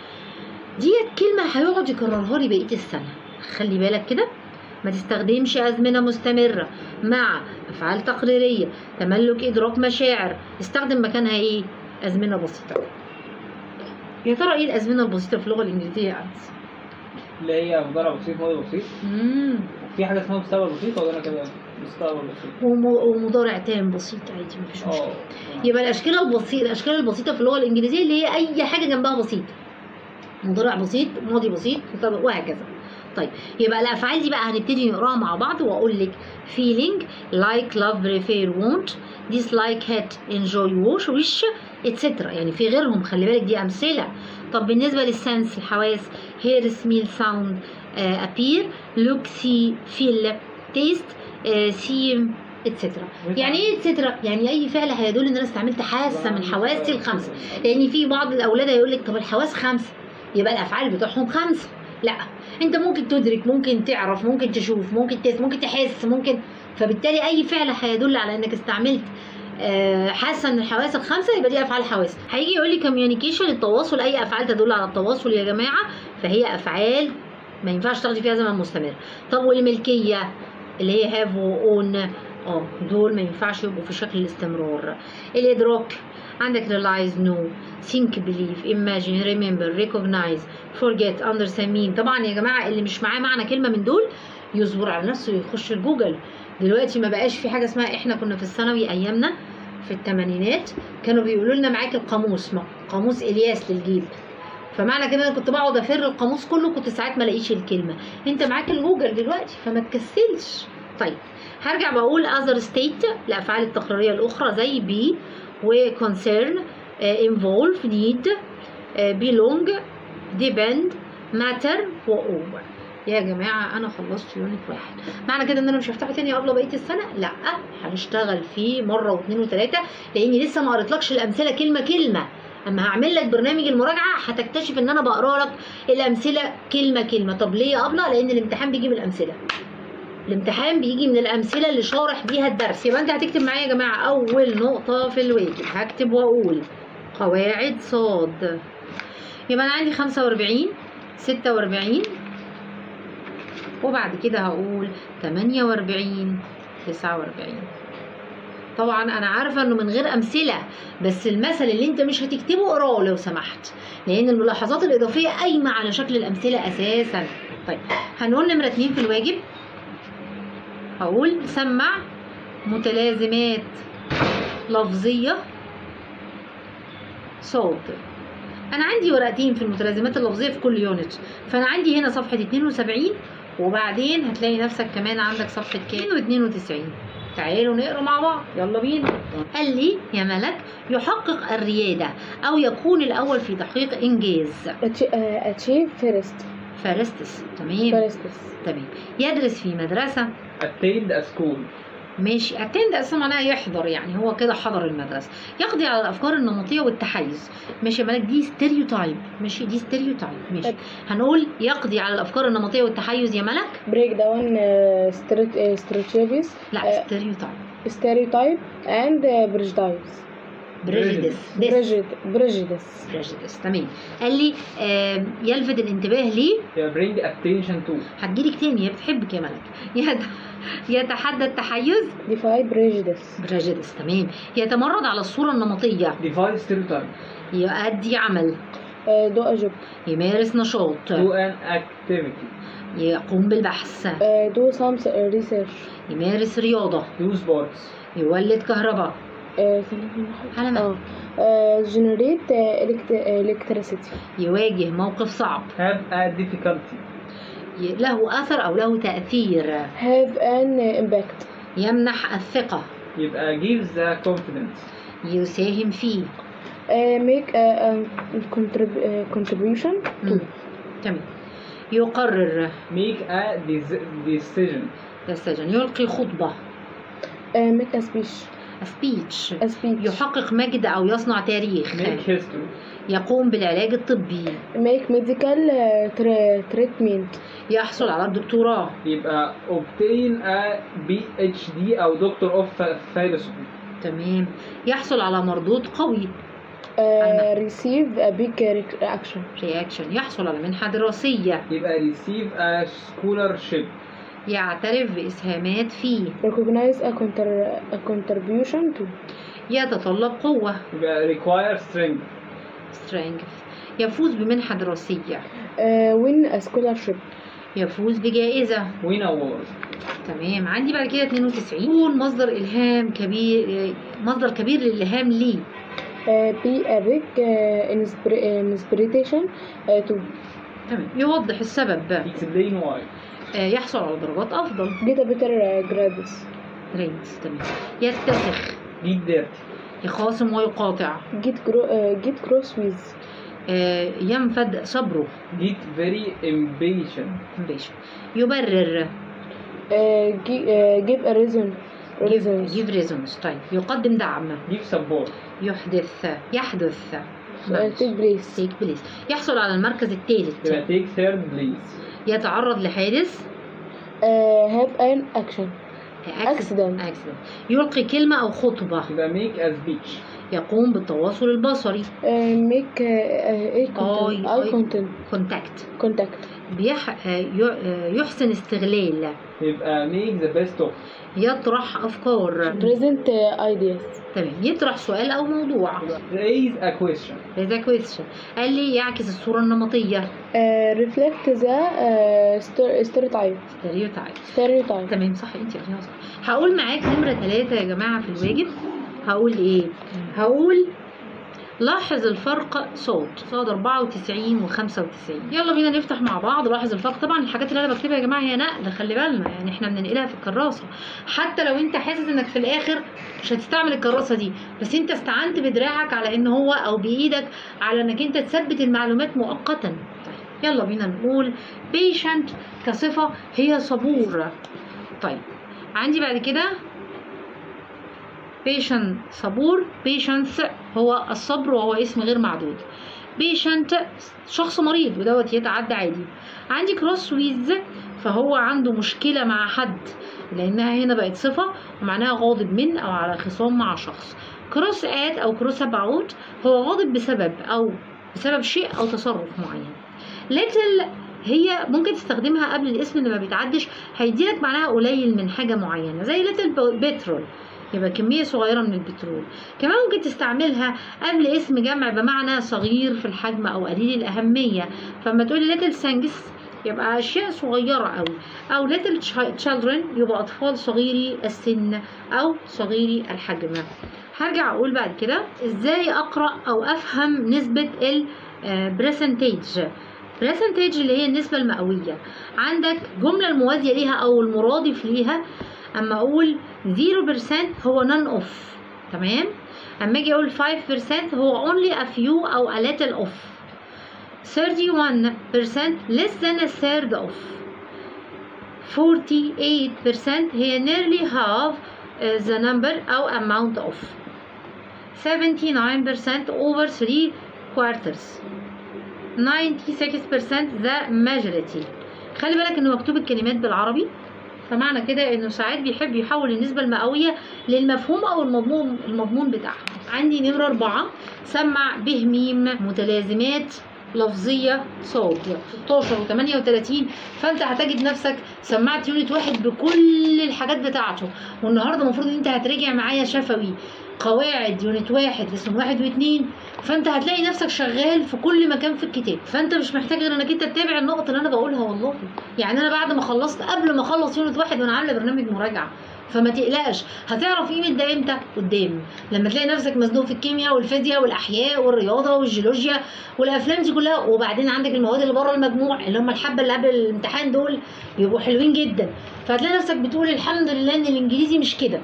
ديت كلمه هيقعد يكررها لي بقيه السنه خلي بالك كده ما تستخدمش أزمنة مستمرة مع أفعال تقريرية تملك إدراك مشاعر استخدم مكانها إيه؟ أزمنة بسيطة يا ترى إيه الأزمنة البسيطة في اللغة الإنجليزية يا أنس؟ اللي هي مضارع بسيط ماضي بسيط مم. في حاجه اسمها مستقبل بسيط ولا انا كده مستقبل بسيط وم- ومضارع تام بسيط عادي مفيش مشكلة اه يبقى الاشكال البسيطه الاشكال البسيطه في اللغه الانجليزيه اللي هي اي حاجه جنبها بسيط مضارع بسيط ماضي بسيط مستقبل وهكذا طيب يبقى الافعال دي بقى هنبتدي نقراها مع بعض واقول لك feeling like love prefer want dislike hate enjoy wish wish etc يعني في غيرهم خلي بالك دي امثله طب بالنسبه للسنس الحواس hear smell sound uh, appear look see feel taste uh, see etc يعني ايه اتسترا يعني اي فعل هيدل ان انا استعملت حاسه من حواسي الخمسه لان في بعض الاولاد هيقول لك طب الحواس خمسه يبقى الافعال بتوعهم خمسه لا انت ممكن تدرك ممكن تعرف ممكن تشوف ممكن تس ممكن تحس ممكن فبالتالي اي فعل هيدل على انك استعملت آه، حاسه من الحواس الخمسه يبقى دي افعال حواس هيجي يقول لي كوميونيكيشن التواصل اي افعال تدل على التواصل يا جماعه فهي افعال ما ينفعش تاخدي فيها زمن مستمر طب والملكيه اللي هي هاف واون اه دول ما ينفعش يبقوا في شكل الاستمرار الادراك عندك realize know think believe imagine remember recognize forget understand mean طبعا يا جماعه اللي مش معاه معنى كلمه من دول يصبر على نفسه ويخش الجوجل دلوقتي ما بقاش في حاجه اسمها احنا كنا في الثانوي ايامنا في الثمانينات كانوا بيقولوا لنا معاك القاموس ما- قاموس الياس للجيب فمعنى كده انا كنت بقعد افر القاموس كله كنت ساعات ما الاقيش الكلمه انت معاك الجوجل دلوقتي فما تكسلش طيب هرجع بقول other state الافعال التقريريه الاخرى زي be و concern آه، involve need آه، belong depend matter و over يا جماعة أنا خلصت يونت واحد معنى كده إن أنا مش هفتحه تاني قبل بقية السنة؟ لأ هنشتغل فيه مرة واثنين وثلاثة لأني لسه ما قريتلكش الأمثلة كلمة كلمة اما هعمل لك برنامج المراجعه هتكتشف ان انا بقرا لك الامثله كلمه كلمه طب ليه يا ابله لان الامتحان بيجي من الامثله الامتحان بيجي من الامثله اللي شارح بيها الدرس يبقى انت هتكتب معايا يا جماعه اول نقطه في الواجب هكتب واقول قواعد صاد يبقى انا عندي 45 46 وبعد كده هقول 48 49 طبعا انا عارفه انه من غير امثله بس المثل اللي انت مش هتكتبه اقراه لو سمحت لان الملاحظات الاضافيه قايمه على شكل الامثله اساسا طيب هنقول نمره اتنين في الواجب هقول سمع متلازمات لفظيه صوت انا عندي ورقتين في المتلازمات اللفظيه في كل يونت فانا عندي هنا صفحه 72 وبعدين هتلاقي نفسك كمان عندك صفحه كام و92 تعالوا نقرا مع بعض يلا بينا قال لي يا ملك يحقق الرياده او يكون الاول في تحقيق انجاز اتشيف فيرست فارستس تمام فيرستس تمام يدرس في مدرسه attained a school ماشي اتند اصلا معناها يحضر يعني هو كده حضر المدرسه يقضي على الافكار النمطيه والتحيز ماشي يا مالك دي ستيريوتايب ماشي دي ستيريوتايب ماشي طب. هنقول يقضي على الافكار النمطيه والتحيز يا ملك بريك داون ستراتيجيز لا ستيريوتايب ستيريوتايب اند بريجدايز بريجيدس ديس بريجيد بريجيدس بريجيدس تمام قال لي آم، يلفت الانتباه ليه يبقى bring attention to هتجيلك تاني هي بتحبك يا ملك يت- يتحدى التحيز ديفاي بريجيدس بريجيدس تمام يتمرد على الصوره النمطيه divide stereotype يؤدي عمل دو اجوب يمارس نشاط do an activity يقوم بالبحث دو سام ريسيرش يمارس رياضة do sports يولد كهرباء على ما جنريت الكتريسيتي يواجه موقف صعب have a difficulty ي- له أثر أو له تأثير هاف ان امباكت يمنح الثقة يبقى gives a confidence يساهم فيه ميك contribution to مم. تمام يقرر make a dec- decision يستجن يلقي خطبة ميك a speech سبيتش a speech يحقق مجد أو يصنع تاريخ make history يقوم بالعلاج الطبي make medical treatment يحصل على الدكتوراه يبقى obtain a PhD أو Doctor of Philosophy تمام يحصل على مردود قوي receive a big reaction رياكشن يحصل على منحة دراسية يبقى receive a scholarship يعترف بإسهامات فيه recognize a, conter- a contribution to يتطلب قوة يبقى require strength strength يفوز بمنحة دراسية uh, win a scholarship يفوز بجائزة win award تمام عندي بعد كده 92 يكون مصدر إلهام كبير مصدر كبير للإلهام لي uh, be a big uh, inspir- uh, inspiration uh, to تمام يوضح السبب explain why آه، يحصل على درجات أفضل get a better uh, grades رينز تمام يتسخ get dirty يخاصم ويقاطع get, gro- uh, get cross with آه، ينفد صبره get very impatient ماشي. يبرر uh, gi- uh, give a reason reasons give reasons طيب يقدم دعم give support يحدث يحدث uh, take place تيك بليس يحصل على المركز الثالث يبقى take third place يتعرض لحادث uh, have an action Accident. accident. يلقي كلمة أو خطبة يبقى make a speech يقوم بالتواصل البصري uh, make uh, eye contact Eye- eye eye- contact كونتاكت contact بيح... آه، ي- آه، يحسن استغلال يبقى make the best of يطرح أفكار present uh, ideas تمام يطرح سؤال أو موضوع يبقى raise a question هذا كويستشن قال لي يعكس الصورة النمطية uh, reflect the uh, ster- stereotype ستيريوتايب stereotype تمام صح انت قلتيها صح هقول معاك نمرة ثلاثة يا جماعة في الواجب هقول ايه هقول لاحظ الفرق صوت صاد 94 و 95 يلا بينا نفتح مع بعض لاحظ الفرق طبعا الحاجات اللي انا بكتبها يا جماعه هي نقل خلي بالنا يعني احنا بننقلها في الكراسه حتى لو انت حاسس انك في الاخر مش هتستعمل الكراسه دي بس انت استعنت بدراعك على ان هو او بايدك على انك انت تثبت المعلومات مؤقتا طيب يلا بينا نقول patient كصفه هي صبور طيب عندي بعد كده patient صبور patience هو الصبر وهو اسم غير معدود patient شخص مريض ودوت يتعدى عادي عندي cross with فهو عنده مشكلة مع حد لأنها هنا بقت صفة ومعناها غاضب من أو على خصام مع شخص cross at أو cross about هو غاضب بسبب أو بسبب شيء أو تصرف معين little هي ممكن تستخدمها قبل الاسم اللي ما بيتعدش هيديلك معناها قليل من حاجة معينة زي little petrol يبقى كمية صغيرة من البترول كمان ممكن تستعملها قبل اسم جمع بمعنى صغير في الحجم أو قليل الأهمية فلما تقولي little things يبقى أشياء صغيرة أوي أو little chi- children يبقى أطفال صغيري السن أو صغيري الحجم هرجع أقول بعد كده إزاي أقرأ أو أفهم نسبة ال برسنتيج برسنتيج اللي هي النسبة المئوية عندك جملة الموازية ليها أو المرادف ليها أما أقول 0% هو none of تمام أما أجي أقول 5% هو only a few أو a little of 31% less than a third of 48% هي nearly half uh, the number أو amount of 79% over 3 quarters 96% the majority خلي بالك انه مكتوب الكلمات بالعربي فمعنى كده انه ساعات بيحب يحول النسبة المئوية للمفهوم او المضمون المضمون بتاعها عندي نمرة أربعة سمع به ميم متلازمات لفظية صوت 16 و 38 فانت هتجد نفسك سمعت يونت واحد بكل الحاجات بتاعته والنهارده المفروض ان انت هتراجع معايا شفوي قواعد يونت واحد اسم واحد واثنين فانت هتلاقي نفسك شغال في كل مكان في الكتاب فانت مش محتاج غير انك انت تتابع النقط اللي انا بقولها والله يعني انا بعد ما خلصت قبل ما اخلص يونت واحد وانا عامله برنامج مراجعه فما تقلقش هتعرف قيمه ده امتى قدام لما تلاقي نفسك مزنوق في الكيمياء والفيزياء والاحياء والرياضه والجيولوجيا والافلام دي كلها وبعدين عندك المواد اللي بره المجموع اللي هم الحبه اللي قبل الامتحان دول بيبقوا حلوين جدا فهتلاقي نفسك بتقول الحمد لله ان الانجليزي مش كده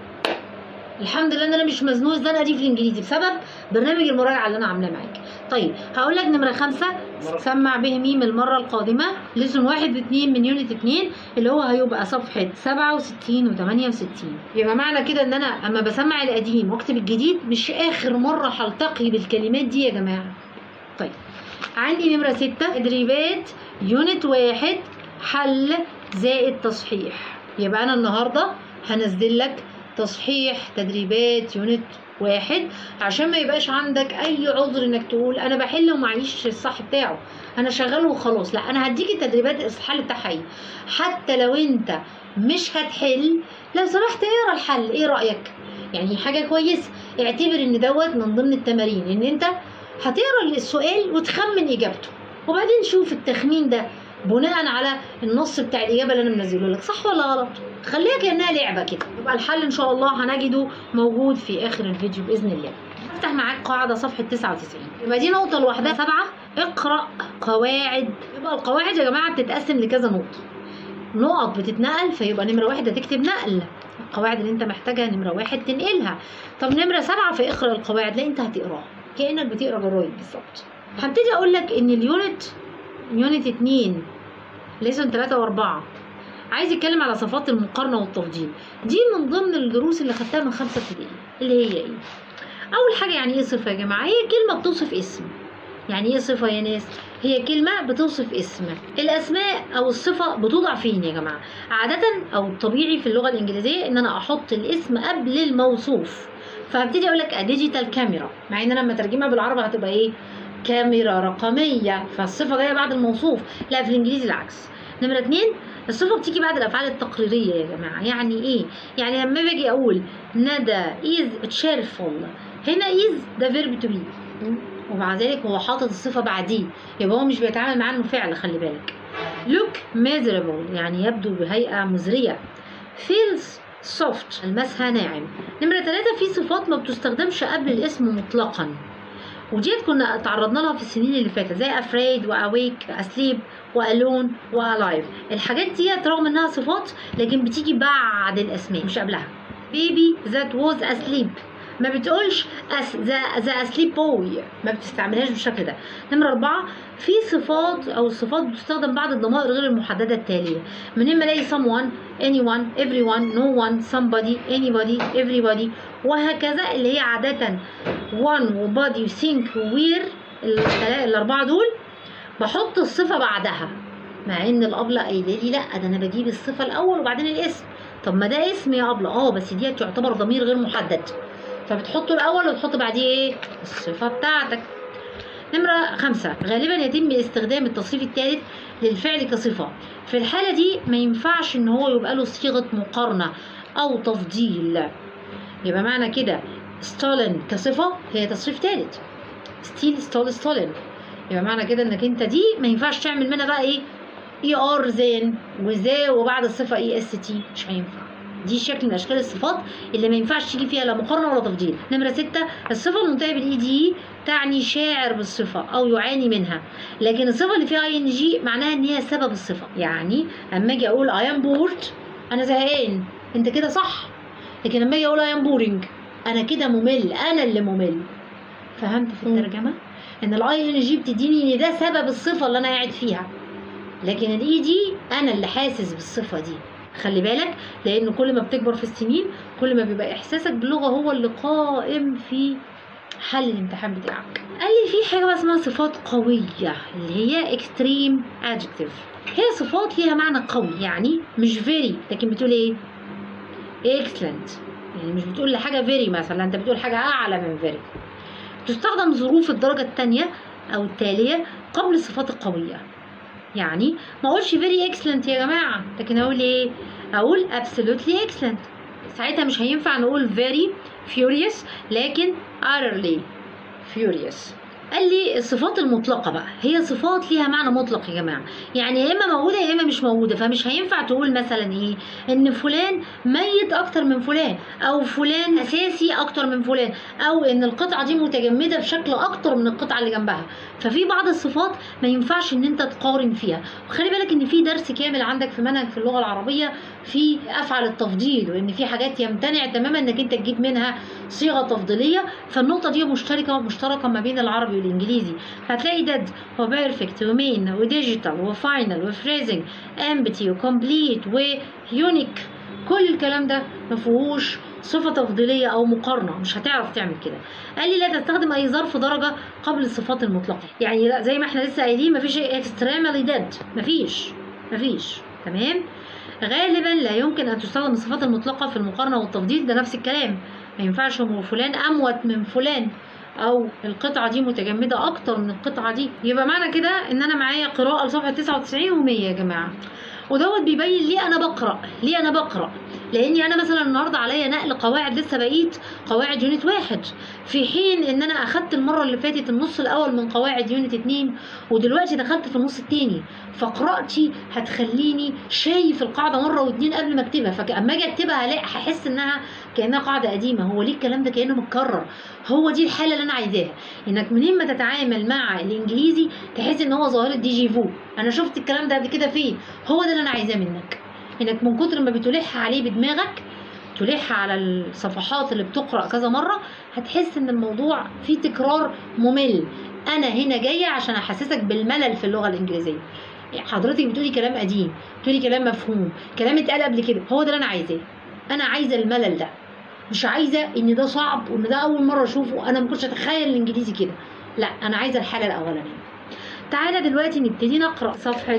الحمد لله ان انا مش مزنوق الزنقه دي في الانجليزي بسبب برنامج المراجعه اللي انا عاملاه معاك طيب هقول لك نمره خمسة سمع به ميم المره القادمه لسن واحد واثنين من يونت اتنين اللي هو هيبقى صفحه 67 و 68 يبقى معنى كده ان انا اما بسمع القديم واكتب الجديد مش اخر مره هلتقي بالكلمات دي يا جماعه طيب عندي نمره ستة تدريبات يونت واحد حل زائد تصحيح يبقى انا النهارده هنزل لك تصحيح تدريبات يونت واحد عشان ما يبقاش عندك اي عذر انك تقول انا بحل ومعيش الصح بتاعه انا شغال وخلاص لا انا هديك التدريبات الحل بتاعها ايه حتى لو انت مش هتحل لو سمحت اقرا الحل ايه رايك يعني حاجه كويسه اعتبر ان دوت من ضمن التمارين ان انت هتقرا السؤال وتخمن اجابته وبعدين شوف التخمين ده بناء على النص بتاع الاجابه اللي انا منزله لك صح ولا غلط خليها كانها لعبه كده يبقى الحل ان شاء الله هنجده موجود في اخر الفيديو باذن الله افتح معاك قاعده صفحه 99 يبقى دي نقطه لوحدها سبعه اقرا قواعد يبقى القواعد يا جماعه بتتقسم لكذا نقطه نقط بتتنقل فيبقى نمره واحد هتكتب نقل القواعد اللي انت محتاجها نمره واحد تنقلها طب نمره سبعه في اقرا القواعد لا انت هتقراها كانك بتقرا جرايد بالظبط هبتدي اقول لك ان اليونت يونت اتنين ليسون تلاتة واربعة عايز يتكلم على صفات المقارنة والتفضيل دي من ضمن الدروس اللي خدتها من خمسة ابتدائي اللي هي ايه اول حاجة يعني ايه صفة يا جماعة هي كلمة بتوصف اسم يعني ايه صفة يا ناس هي كلمة بتوصف اسم الاسماء او الصفة بتوضع فين يا جماعة عادة او الطبيعي في اللغة الانجليزية ان انا احط الاسم قبل الموصوف فهبتدي اقول لك ديجيتال كاميرا مع ان انا لما اترجمها بالعربي هتبقى ايه كاميرا رقمية فالصفة جاية بعد الموصوف لا في الانجليزي العكس نمرة اتنين الصفة بتيجي بعد الأفعال التقريرية يا جماعة يعني إيه؟ يعني لما باجي أقول ندى is cheerful هنا is ده verb to be ومع ذلك هو حاطط الصفة بعديه يبقى هو مش بيتعامل معاه إنه فعل خلي بالك look miserable يعني يبدو بهيئة مزرية feels soft المسها ناعم نمرة ثلاثة في صفات ما بتستخدمش قبل الاسم مطلقا وديت كنا تعرضنا لها في السنين اللي فاتت زي afraid وawake asleep والون والايف الحاجات دي رغم انها صفات لكن بتيجي بعد الاسماء مش قبلها baby that was asleep ما بتقولش أس ذا ذا اسليب بوي ما بتستعملهاش بالشكل ده نمرة أربعة في صفات أو الصفات بتستخدم بعد الضمائر غير المحددة التالية من إما ألاقي someone anyone everyone no one somebody anybody everybody وهكذا اللي هي عادة one وبادي وثينك ووير الأربعة دول بحط الصفة بعدها مع إن الأبلة قايلة لي لأ ده أنا بجيب الصفة الأول وبعدين الاسم طب ما ده اسم يا أبلة اه بس دي تعتبر ضمير غير محدد فبتحطه الأول وتحط بعديه إيه الصفة بتاعتك نمرة خمسة غالبا يتم استخدام التصريف الثالث للفعل كصفة في الحالة دي ما ينفعش إن هو يبقى له صيغة مقارنة أو تفضيل يبقى معنى كده ستالين كصفة هي تصريف ثالث ستيل ستال ستالين يبقى معنى كده انك انت دي ما ينفعش تعمل منها بقى ايه اي ار زين وزي وبعد الصفة اي اس تي مش هينفع دي شكل من اشكال الصفات اللي ما ينفعش تيجي فيها لا مقارنه ولا تفضيل نمره ستة الصفه المنتهيه بالاي دي تعني شاعر بالصفه او يعاني منها لكن الصفه اللي فيها اي ان جي معناها ان هي سبب الصفه يعني اما اجي اقول اي ام بورد انا زهقان انت كده صح لكن لما اجي اقول اي ام بورينج انا كده ممل انا اللي ممل فهمت في مم. الترجمه ان الاي ان جي بتديني ان ده سبب الصفه اللي انا قاعد فيها لكن الاي دي انا اللي حاسس بالصفه دي خلي بالك لان كل ما بتكبر في السنين كل ما بيبقى احساسك باللغه هو اللي قائم في حل الامتحان بتاعك قال لي في حاجه بقى اسمها صفات قويه اللي هي extreme adjective هي صفات ليها معنى قوي يعني مش very لكن بتقول ايه excellent يعني مش بتقول لحاجه very مثلا انت بتقول حاجه اعلى من very تستخدم ظروف الدرجه الثانيه او التاليه قبل الصفات القويه يعني ما اقولش very excellent يا جماعه لكن اقول ايه اقول absolutely excellent ساعتها مش هينفع نقول very furious لكن utterly furious قال لي الصفات المطلقة بقى هي صفات ليها معنى مطلق يا جماعة يعني يا إما موجودة يا إما مش موجودة فمش هينفع تقول مثلا إيه إن فلان ميت أكتر من فلان أو فلان أساسي أكتر من فلان أو إن القطعة دي متجمدة بشكل أكتر من القطعة اللي جنبها ففي بعض الصفات ما ينفعش إن أنت تقارن فيها وخلي بالك إن في درس كامل عندك في منهج في اللغة العربية في أفعل التفضيل وإن في حاجات يمتنع تماما إنك أنت تجيب منها صيغة تفضيلية فالنقطة دي مشتركة مشتركة ما بين العربي والإنجليزي هتلاقي ديد وبيرفكت ومين وديجيتال وفاينل وفريزنج امبتي وكومبليت ويونيك كل الكلام ده ما فيهوش صفة تفضيلية أو مقارنة مش هتعرف تعمل كده قال لي لا تستخدم أي ظرف درجة قبل الصفات المطلقة يعني لا زي ما احنا لسه قايلين مفيش اكستريمالي ديد مفيش مفيش تمام غالبا لا يمكن أن تستخدم الصفات المطلقة في المقارنة والتفضيل ده نفس الكلام ما ينفعش هو فلان أموت من فلان او القطعه دي متجمده اكتر من القطعه دي يبقى معنى كده ان انا معايا قراءه لصفحه 99 و100 يا جماعه ودوت بيبين ليه انا بقرا ليه انا بقرا لاني انا مثلا النهارده عليا نقل قواعد لسه بقيت قواعد يونت واحد في حين ان انا اخدت المره اللي فاتت النص الاول من قواعد يونت اتنين ودلوقتي دخلت في النص التاني فقراءتي هتخليني شايف القاعده مره واتنين قبل ما اكتبها فاما اجي اكتبها هلاقي هحس انها كانها قاعده قديمه هو ليه الكلام ده كانه متكرر هو دي الحاله اللي انا عايزاها انك منين ما تتعامل مع الانجليزي تحس ان هو ظاهره دي جي فو انا شفت الكلام ده قبل كده فين هو ده اللي انا عايزاه منك انك من كتر ما بتلح عليه بدماغك تلح على الصفحات اللي بتقرا كذا مره هتحس ان الموضوع فيه تكرار ممل انا هنا جايه عشان احسسك بالملل في اللغه الانجليزيه حضرتك بتقولي كلام قديم بتقولي كلام مفهوم كلام اتقال قبل كده هو ده اللي انا عايزاه انا عايزه الملل ده مش عايزه ان ده صعب وان ده اول مره اشوفه انا ما كنتش اتخيل الانجليزي كده لا انا عايزه الحاله الاولانيه تعالى دلوقتي نبتدي نقرا صفحه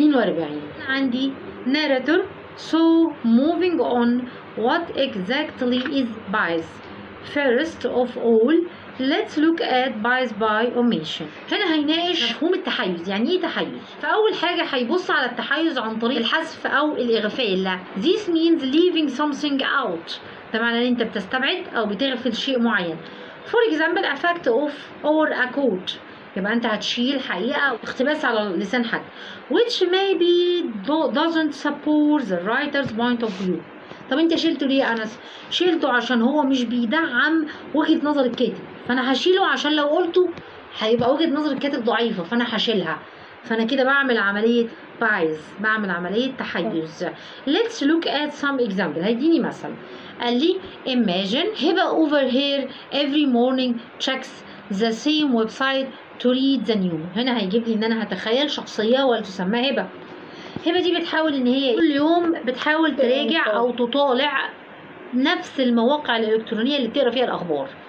42 عندي narrator so moving on what exactly is bias first of all let's look at bias by omission هنا هيناقش مفهوم التحيز يعني ايه تحيز فاول حاجه هيبص على التحيز عن طريق الحذف او الاغفال this means leaving something out ده معناه ان انت بتستبعد او بتغفل شيء معين for example a fact of or a quote يبقى انت هتشيل حقيقه او اقتباس على لسان حد which maybe do- doesn't support the writer's point of view طب انت شلته ليه يا انس شلته عشان هو مش بيدعم وجهه نظر الكاتب فانا هشيله عشان لو قلته هيبقى وجهه نظر الكاتب ضعيفه فانا هشيلها فانا كده بعمل عمليه بايز بعمل عمليه تحيز let's look at some example هيديني مثل قال لي imagine هبه over here every morning checks the same website to read the new هنا هيجيب لي ان انا هتخيل شخصيه ولتسمى هبه هبه دي بتحاول ان هي كل يوم بتحاول تراجع او تطالع نفس المواقع الالكترونيه اللي بتقرا فيها الاخبار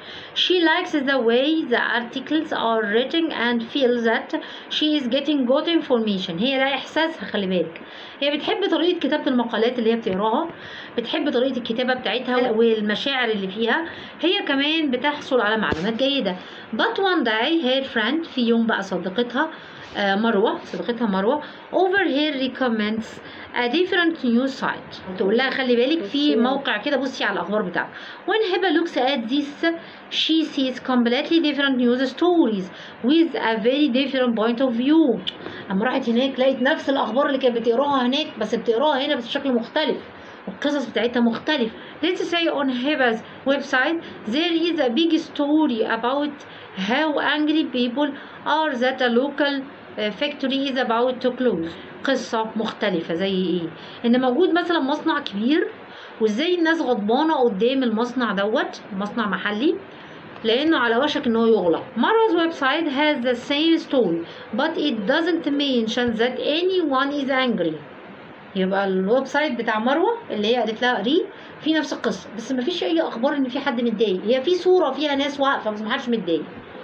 She likes the way the articles are written and feels that she is getting good information. هي ده إحساسها خلي بالك. هي بتحب طريقة كتابة المقالات اللي هي بتقراها بتحب طريقة الكتابة بتاعتها والمشاعر اللي فيها هي كمان بتحصل على معلومات جيدة but one day her friend في يوم بقى صديقتها آه، مروة صديقتها مروة over here recommends a different news site تقول لها خلي بالك في موقع كده بصي على الأخبار بتاعته when هبة looks at this she sees completely different news stories with a very different point of view اما راحت هناك لقيت نفس الأخبار اللي كانت بتقراها هناك بس بتقراها هنا بس بشكل مختلف القصص بتاعتها مختلف let's say on Heba's website there is a big story about how angry people are that a local uh, factory is about to close قصة مختلفة زي ايه ان موجود مثلا مصنع كبير وازاي الناس غضبانة قدام المصنع دوت مصنع محلي لانه على وشك ان هو يغلق Mara's website has the same story but it doesn't mention that anyone is angry يبقى الويب سايت بتاع مروه اللي هي قالت لها قريه في نفس القصه بس ما فيش اي اخبار ان في حد متضايق هي في صوره فيها ناس واقفه بس ما حدش متضايق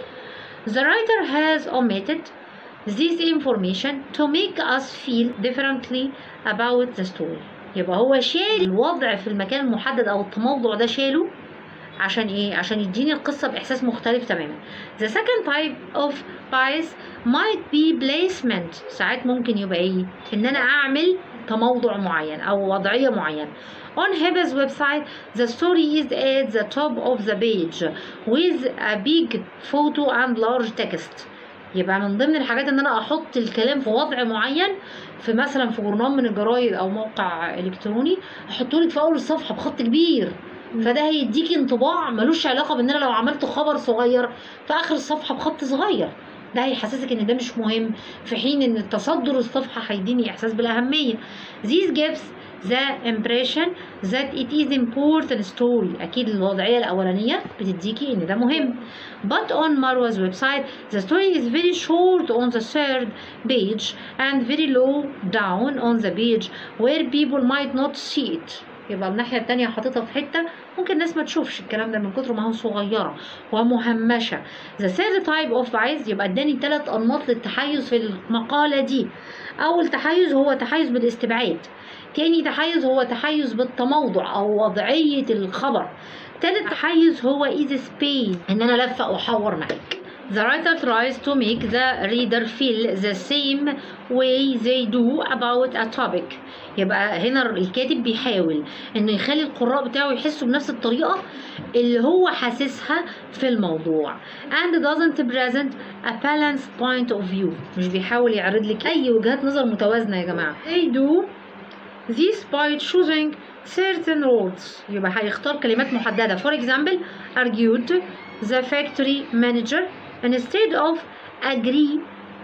The writer has omitted this information to make us feel differently about the story يبقى هو شال الوضع في المكان المحدد او التموضع ده شاله عشان ايه عشان يديني القصه باحساس مختلف تماما the second type of bias might be placement ساعات ممكن يبقى ايه ان انا اعمل تموضع معين او وضعيه معينه On Heba's website, the story is at the top of the page with a big photo and large text. يبقى من ضمن الحاجات ان انا احط الكلام في وضع معين في مثلا في جورنال من الجرايد او موقع الكتروني احطه لك في اول الصفحه بخط كبير فده هيديكي انطباع ملوش علاقه بان انا لو عملت خبر صغير في اخر الصفحه بخط صغير ده هيحسسك ان ده مش مهم في حين ان تصدر الصفحه هيديني احساس بالاهميه This gives the impression that it is important story اكيد الوضعيه الاولانيه بتديكي ان ده مهم but on Marwa's website the story is very short on the third page and very low down on the page where people might not see it يبقى الناحية التانية حاططها في حتة ممكن الناس ما تشوفش الكلام ده من كتر ما هو صغيرة ومهمشة The third type of bias يبقى اداني تلات أنماط للتحيز في المقالة دي أول تحيز هو تحيز بالاستبعاد تاني تحيز هو تحيز بالتموضع أو وضعية الخبر تالت تحيز هو is space إن أنا لفق وأحور معاك The writer tries to make the reader feel the same way they do about a topic يبقى هنا الكاتب بيحاول انه يخلي القراء بتاعه يحسوا بنفس الطريقة اللي هو حاسسها في الموضوع and doesn't present a balanced point of view مش بيحاول يعرض لك اي وجهات نظر متوازنة يا جماعة they do this by choosing certain words يبقى هيختار كلمات محددة for example argued the factory manager instead of agree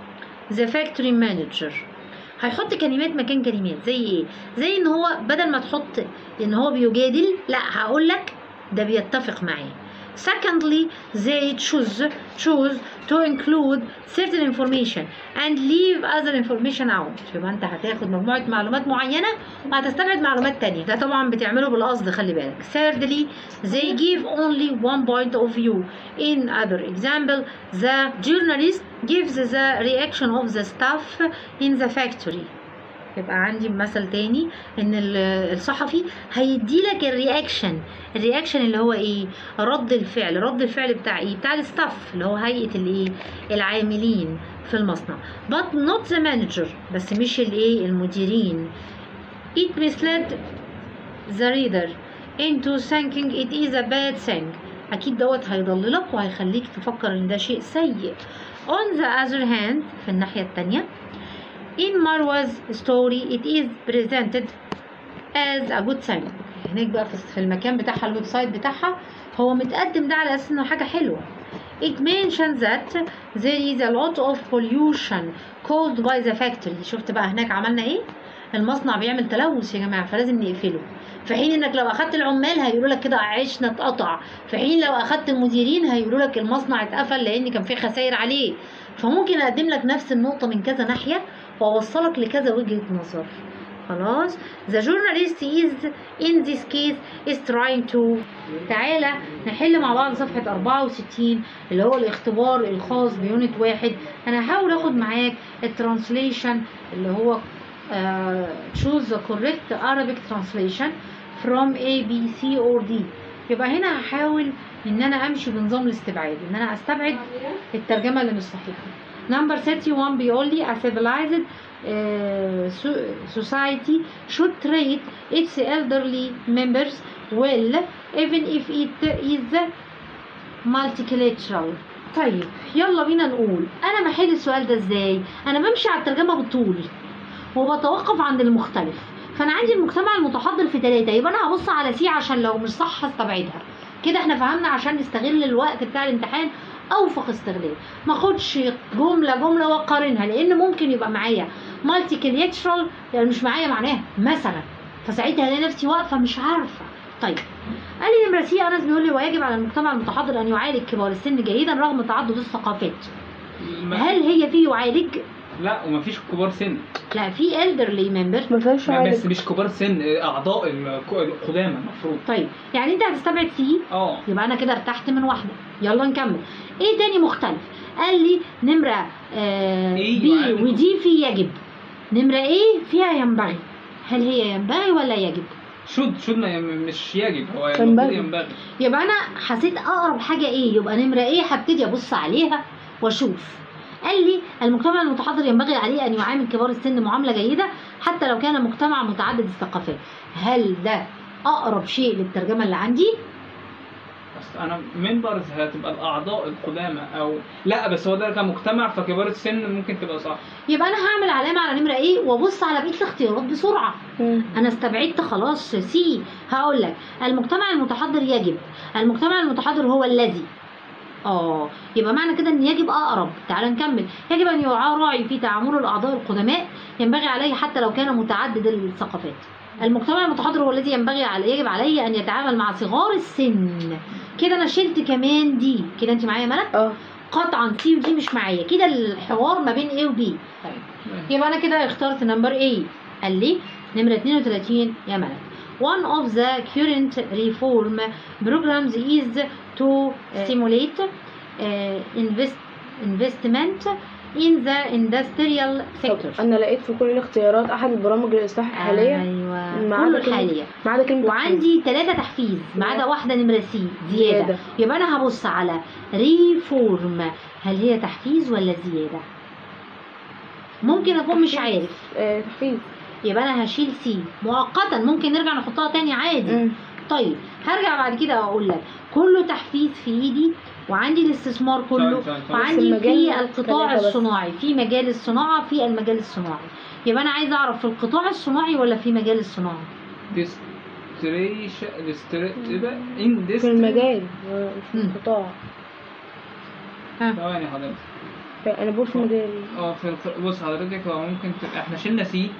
the factory manager هيحط كلمات مكان كلمات زي ايه زي ان هو بدل ما تحط ان هو بيجادل لا هقول لك ده بيتفق معاه Secondly, they choose choose to include certain information and leave other information out. يبقى انت هتاخد مجموعة معلومات معينة وهتستبعد معلومات تانية. ده طبعا بتعمله بالقصد خلي بالك. Thirdly, they give only one point of view. In other example, the journalist gives the reaction of the staff in the factory. يبقى عندي مثل تاني ان ال- الصحفي هيدي لك الرياكشن الرياكشن اللي هو ايه رد الفعل رد الفعل بتاع ايه بتاع الستاف اللي هو هيئه الايه العاملين في المصنع but not the manager بس مش الايه المديرين it misled the reader into thinking it is a bad thing اكيد دوت هيضللك وهيخليك تفكر ان ده شيء سيء on the other hand في الناحيه التانيه In Marwa's story it is presented as a good thing هناك بقى في في المكان بتاعها الويب سايت بتاعها هو متقدم ده على اساس انه حاجه حلوه It mentions that there is a lot of pollution caused by the factory شفت بقى هناك عملنا ايه المصنع بيعمل تلوث يا جماعه فلازم نقفله في حين انك لو اخدت العمال هيقولوا لك كده عيشنا اتقطع في حين لو اخدت المديرين هيقولوا لك المصنع اتقفل لان كان في خسائر عليه فممكن اقدم لك نفس النقطه من كذا ناحيه واوصلك لكذا وجهه نظر خلاص the journalist is in this case is trying to تعالى نحل مع بعض صفحة 64 اللي هو الاختبار الخاص بيونت واحد انا هحاول اخد معاك الترانسليشن اللي هو uh, choose the correct Arabic translation from A B C or D يبقى هنا هحاول ان انا امشي بنظام الاستبعاد ان انا استبعد الترجمة اللي مش صحيحة Number 31 بيقول لي a civilized uh, so- society should treat its elderly members well even if it is multicultural طيب يلا بينا نقول انا بحل السؤال ده ازاي انا بمشي على الترجمه بالطول وبتوقف عند المختلف فانا عندي المجتمع المتحضر في ثلاثة يبقى انا هبص على سي عشان لو مش صح هستبعدها كده احنا فهمنا عشان نستغل الوقت بتاع الامتحان اوفق استغلال ما اخدش جمله جمله واقارنها لان ممكن يبقى معايا مالتي كليتشرال يعني مش معايا معناها مثلا فساعتها الاقي نفسي واقفه مش عارفه طيب قال لي نمرة سي انس بيقول لي ويجب على المجتمع المتحضر ان يعالج كبار السن جيدا رغم تعدد الثقافات هل هي في يعالج لا ومفيش كبار سن لا في elderly members ما فيهاش ما- عادة بس مش كبار سن اعضاء الك- القدامى المفروض طيب يعني انت هتستبعد سي اه يبقى انا كده ارتحت من واحده يلا نكمل ايه تاني مختلف قال لي نمره آه إيه بي يعالج؟ ودي في يجب نمره ايه فيها ينبغي هل هي ينبغي ولا يجب شود شود ما ي- مش يجب هو ينبغي. المفروض ينبغي يبقى انا حسيت اقرب حاجه ايه يبقى نمره ايه هبتدي ابص عليها واشوف قال لي المجتمع المتحضر ينبغي عليه ان يعامل كبار السن معامله جيده حتى لو كان مجتمع متعدد الثقافات هل ده اقرب شيء للترجمه اللي عندي بس انا ممبرز هتبقى الاعضاء القدامى او لا بس هو ده كمجتمع فكبار السن ممكن تبقى صح يبقى انا هعمل علامه على نمره ايه وابص على بقيه الاختيارات بسرعه مم. انا استبعدت خلاص سي هقول لك المجتمع المتحضر يجب المجتمع المتحضر هو الذي اه يبقى معنى كده ان يجب اقرب تعال نكمل يجب ان يراعي في تعامل الاعضاء القدماء ينبغي عليه حتى لو كان متعدد الثقافات المجتمع المتحضر هو الذي ينبغي على يجب عليه ان يتعامل مع صغار السن كده انا شلت كمان دي كده انت معايا يا ملك اه قطعا سي ودي مش معايا كده الحوار ما بين A و B طيب يبقى انا كده اخترت نمبر A قال لي نمرة 32 يا ملك One of the current reform programs is to stimulate uh, invest, investment in the industrial طب sector انا لقيت في كل الاختيارات احد البرامج الاصلاح الحاليه ايوه ما كله عدا كلمة- الحالية ما عدا كلمه وعندي ثلاثة تحفيز ما عدا واحدة نمرة سي زيادة زيادة. يبقى أنا هبص على ريفورم هل هي تحفيز ولا زيادة؟ ممكن أكون مش تحفيز. عارف آه تحفيز يبقى أنا هشيل سي مؤقتا ممكن نرجع نحطها تاني عادي مم. طيب هرجع بعد كده وأقول لك كله تحفيز في إيدي وعندي الاستثمار كله ثواني، ثواني، ثواني. وعندي بس المجال في القطاع ثلاثة بس. الصناعي في مجال الصناعة في المجال الصناعي يبقى أنا عايزة أعرف في القطاع الصناعي ولا في مجال الصناعة؟ ديستريش ديستري تبقى ان في المجال آه، مش في مم. القطاع ثواني حضرتك انا بقول في مجال اه في الق- بص حضرتك هو ممكن تبقى احنا شلنا سي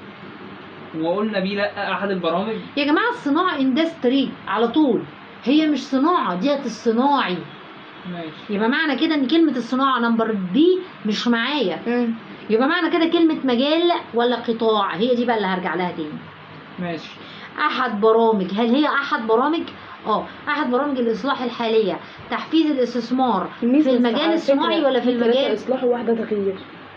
وقلنا بي لا احد البرامج يا جماعة الصناعة اندستري على طول هي مش صناعة ديت الصناعي ماشي يبقى معنى كده ان كلمة الصناعة نمبر بي مش معايا مم. يبقى معنى كده كلمة مجال ولا قطاع هي دي بقى اللي هرجع لها تاني ماشي احد برامج هل هي احد برامج اه احد برامج الاصلاح الحالية تحفيز الاستثمار الميزة في بس المجال على الصناعي فكرة ولا في ثلاثة المجال اصلاح وواحده تغيير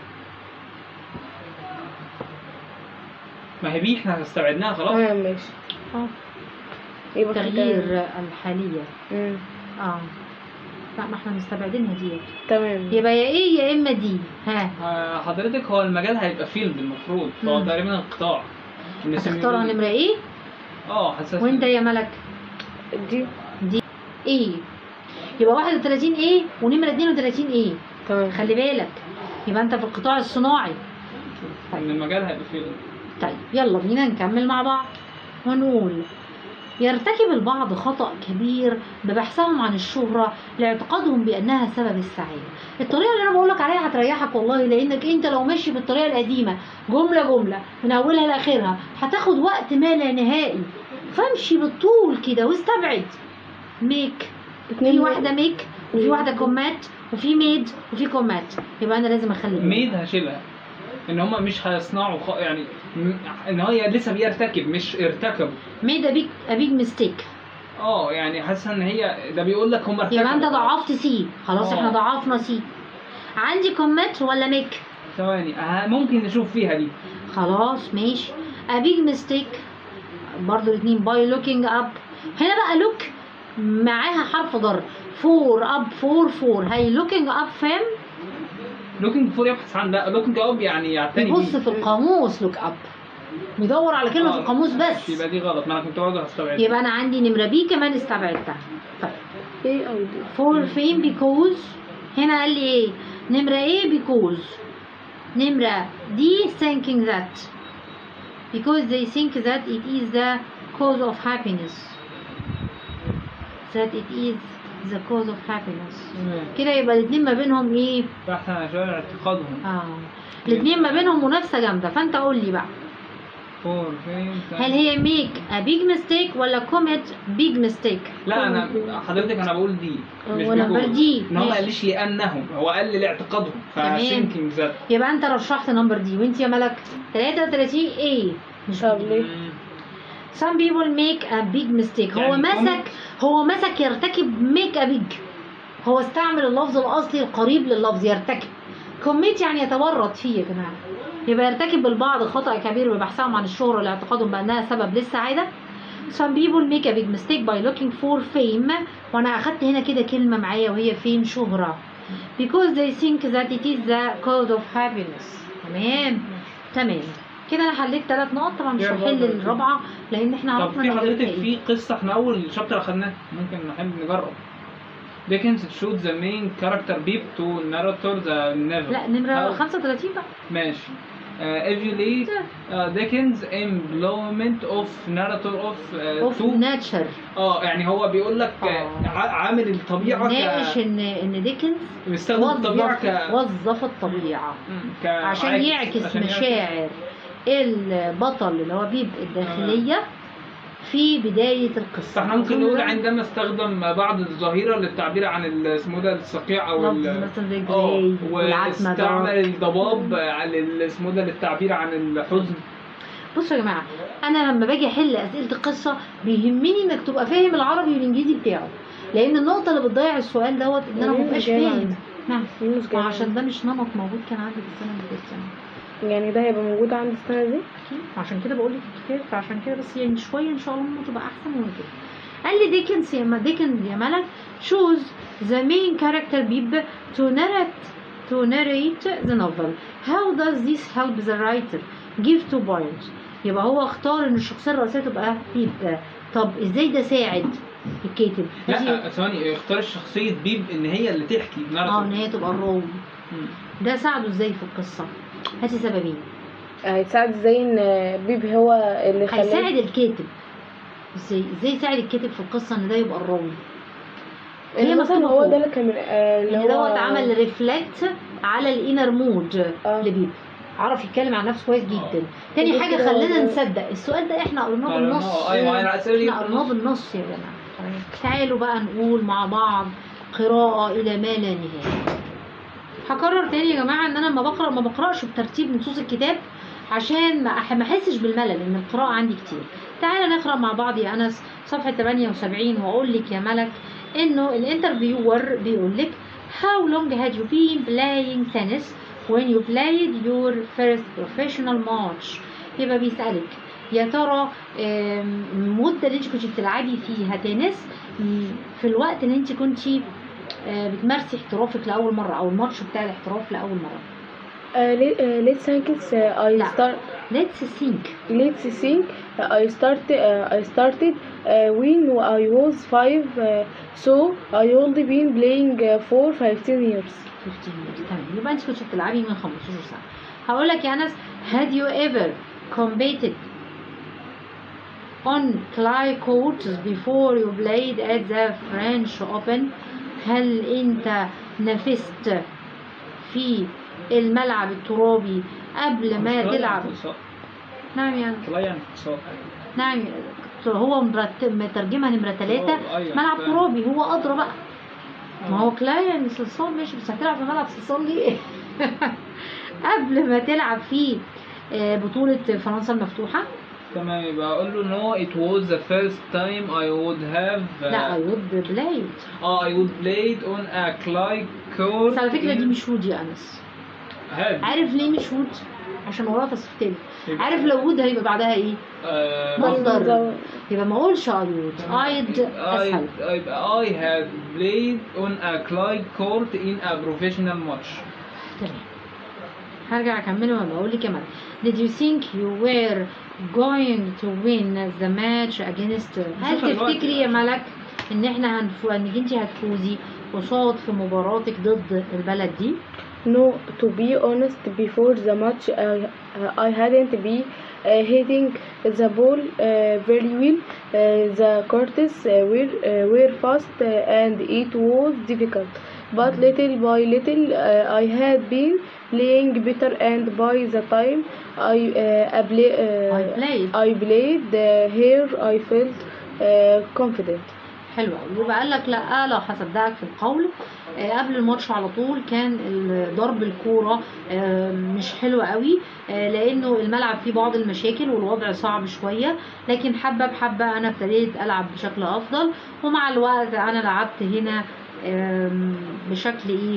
ما هي بي احنا استبعدناها خلاص تمام ماشي اه يبقى في تغيير الحالية مم. اه لا ما احنا مستبعدينها ديت تمام يبقى يا ايه يا اما دي ها آه، حضرتك هو المجال هيبقى فيلد المفروض فهو مم. تقريبا القطاع هتختارها نمرة ايه اه حساس وانت يا ملك دي ايه يبقى 31 ايه ونمرة 32 ايه تمام خلي بالك يبقى انت في القطاع الصناعي ان المجال هيبقى فيلد طيب يلا بينا نكمل مع بعض ونقول يرتكب البعض خطأ كبير ببحثهم عن الشهرة لاعتقادهم بأنها سبب السعادة الطريقة اللي أنا بقولك عليها هتريحك والله لأنك أنت لو ماشي بالطريقة القديمة جملة جملة من أولها لآخرها هتاخد وقت ما لا نهائي فامشي بالطول كده واستبعد ميك في واحدة ميك وفي واحدة كومات وفي ميد وفي كومات يبقى أنا لازم أخلي بالي. ميد هشيلها ان هم مش هيصنعوا خ... يعني م- ان هي لسه بيرتكب مش ارتكب made a big a big mistake اه يعني حاسه ان هي ده بيقول لك هم ارتكبوا يبقى انت ضعفت سي خلاص آه. احنا ضعفنا سي عندي كوميت ولا ميك ثواني آه، ممكن نشوف فيها دي خلاص ماشي a big mistake برضو الاثنين by looking up هنا بقى look معاها حرف جر فور اب فور فور هي looking up فاهم لوكينج فور يبحث عن لا لوكينج اب يعني يعتني يبص بيه في القاموس look up بيدور على كلمة في آه، القاموس بس يبقى دي غلط ما انا كنت برضه هستبعد يبقى انا عندي نمرة بي كمان استبعدتها طيب ايه او دي فور فين بيكوز هنا قال لي ايه نمرة ايه بيكوز نمرة دي thinking that because they think that it is the cause of happiness that it is the cause of happiness تمام. كده يبقى الاتنين ما بينهم ايه بحث عن اشياء اعتقادهم اه الاتنين ما بينهم منافسة جامدة فانت قول لي بقى فور فين هل هي make a big mistake ولا commit big mistake لا انا حضرتك انا بقول دي مش ولا بيقول. دي، ان هو ما ماشي. قاليش لانهم هو قال لي لاعتقادهم تمام. فثينكينج ذات يبقى انت رشحت نمبر دي وانت يا ملك 33 ايه مش طب B. ليه؟ Some people make a big mistake هو يعني مسك هو مسك يرتكب make a big هو استعمل اللفظ الأصلي القريب لللفظ يرتكب commit يعني يتورط فيه يا جماعة يبقى يرتكب بالبعض خطأ كبير ببحثهم عن الشهرة لاعتقادهم بأنها سبب للسعادة Some people make a big mistake by looking for fame وأنا أخدت هنا كده كلمة معايا وهي fame شهرة because they think that it is the cause of happiness تمام تمام كده انا حليت ثلاث نقط طبعا مش يا هحل برضه. الرابعه لان احنا طب عرفنا في نظريتها حضرتك ايه في قصه احنا اول شابتر اخدناه ممكن نحب نجرب Dickens showed the main character Beep to narrator the never لا نمره How- 35 بقى ماشي uh, evaluate uh, Dickens employment of narrator of uh, اوف to ناتشر اه يعني هو بيقول لك آه. آه، ع- عامل الطبيعه ناقش ك ان ان ديكنز بيستخدم الطبيعه ك وظف وظف الطبيعه مم، ك عشان عاكس، يعكس عشان مشاعر البطل اللي هو بيب الداخليه في بدايه القصه فاحنا ممكن أظن نقول ده عندما استخدم بعض الظاهره للتعبير عن ال- اسمه ده الصقيع او لفظ ال- مثلا زي اه جراي والعتمه واستعمل ده الضباب على ال- اسمه ده للتعبير عن الحزن بصوا يا جماعه انا لما باجي احل اسئله القصه بيهمني انك تبقى فاهم العربي والانجليزي بتاعه لان النقطه اللي بتضيع السؤال دوت ان انا يعني مبقاش جاي فاهم عندي. نعم مش ما جاي عشان ده مش نمط موجود كان عندي في السنه اللي فاتت يعني ده هيبقى موجود عندي السنة دي أكيد. عشان كده بقول لك الكتاب فعشان كده بس يعني شويه ان شاء الله ممكن تبقى احسن من كده قال لي ديكنز يا ما ديكنز يا ملك choose the main character بيب to narrate to narrate the novel how does this help the writer give two points يبقى هو اختار ان الشخصيه الرئيسيه تبقى بيب طب ازاي ده ساعد الكاتب هذه- لا ثواني اختار شخصيه بيب ان هي اللي تحكي اه ان ناراتيف هي تبقى الراوي مم. ده ساعده ازاي في القصه هاتي سببين هيساعد ازاي ان بيب هو اللي خلاه هيساعد الكاتب ازاي ازاي يساعد الكاتب في القصه ان ده يبقى الراوي هي يعني مثلا مكتوبة هو فوق. ده اللي كان آه، اللي ان هو دوت عمل ريفلكت على الانر مود آه. لبيب عرف يتكلم عن نفسه كويس جدا تاني وغير حاجه كده خلينا هو- نصدق السؤال ده احنا قريناه بالنص اه ايوه انا اسئله احنا قريناه بالنص يا جماعه تعالوا بقى نقول مع بعض قراءه الى ما لا نهايه هكرر تاني يا جماعه ان انا ما بقرا ما بقراش بترتيب نصوص الكتاب عشان ما أح- ما احسش بالملل لان القراءه عندي كتير تعالى نقرا مع بعض يا انس صفحه 78 واقول لك يا ملك انه الانترفيور بيقول لك how long had you been playing tennis when you played your first professional match يبقى بيسألك يا ترى آم، المدة اللي انت كنت بتلعبي فيها تنس م، في الوقت اللي انت كنت آه، بتمارسي احترافك لأول مرة أو الماتش بتاع الاحتراف لأول مرة ليت ثانكس اي لا. ستارت let's think let's think I started uh, I started uh, when I was five uh, so I only been playing uh, for 15 years 15 years تمام يبقى انت كنت بتلعبي من 15 سنة هقول لك يا أنس had you ever competed on clay courts before you played at the French Open هل انت نافست في الملعب الترابي قبل ما تلعب نعم يا أنس. لا يعني اختصار نعم هو مرت- مترجمها نمرة ثلاثة أوه، أيوة، ملعب فاهم. ترابي هو أدرى بقى ما هو كلاي يعني صلصال ماشي بس هتلعب في ملعب صلصال ليه؟ قبل ما تلعب في آه، بطولة فرنسا المفتوحة تمام يبقى اقول له no it was the first time I would have uh, لا I would play اه I would played on a clay court بس على فكرة دي in- مش would يا أنس have عارف ليه مش would؟ عشان وراها تصريف تاني عارف لو would هيبقى بعدها ايه؟ آه، مصدر يبقى ما اقولش I would I'd اسهل I, I, I have played on a clay court in a professional match تمام هرجع اكمله ولا اقول لك يا مريم Did you think you were going to win the match against هل شوف الوقت. تفتكري يا ملك ان احنا هنفو... انك انت هتفوزي قصاد في مباراتك ضد البلد دي No, to be honest, before the match, I, I hadn't be uh, hitting the ball uh, very well. Uh, the courts uh, were, uh, were fast uh, and it was difficult. But little by little, uh, I had been playing better, and by the time I, uh, I, play, uh, I played. I played uh, here, I felt uh, confident. حلو قوي يبقى قال لك لا لو هصدقك في القول آه، قبل الماتش على طول كان ال- ضرب الكوره آه، مش حلو قوي آه، لانه الملعب فيه بعض المشاكل والوضع صعب شويه لكن حبه بحبه انا ابتديت العب بشكل افضل ومع الوقت انا لعبت هنا آم، بشكل ايه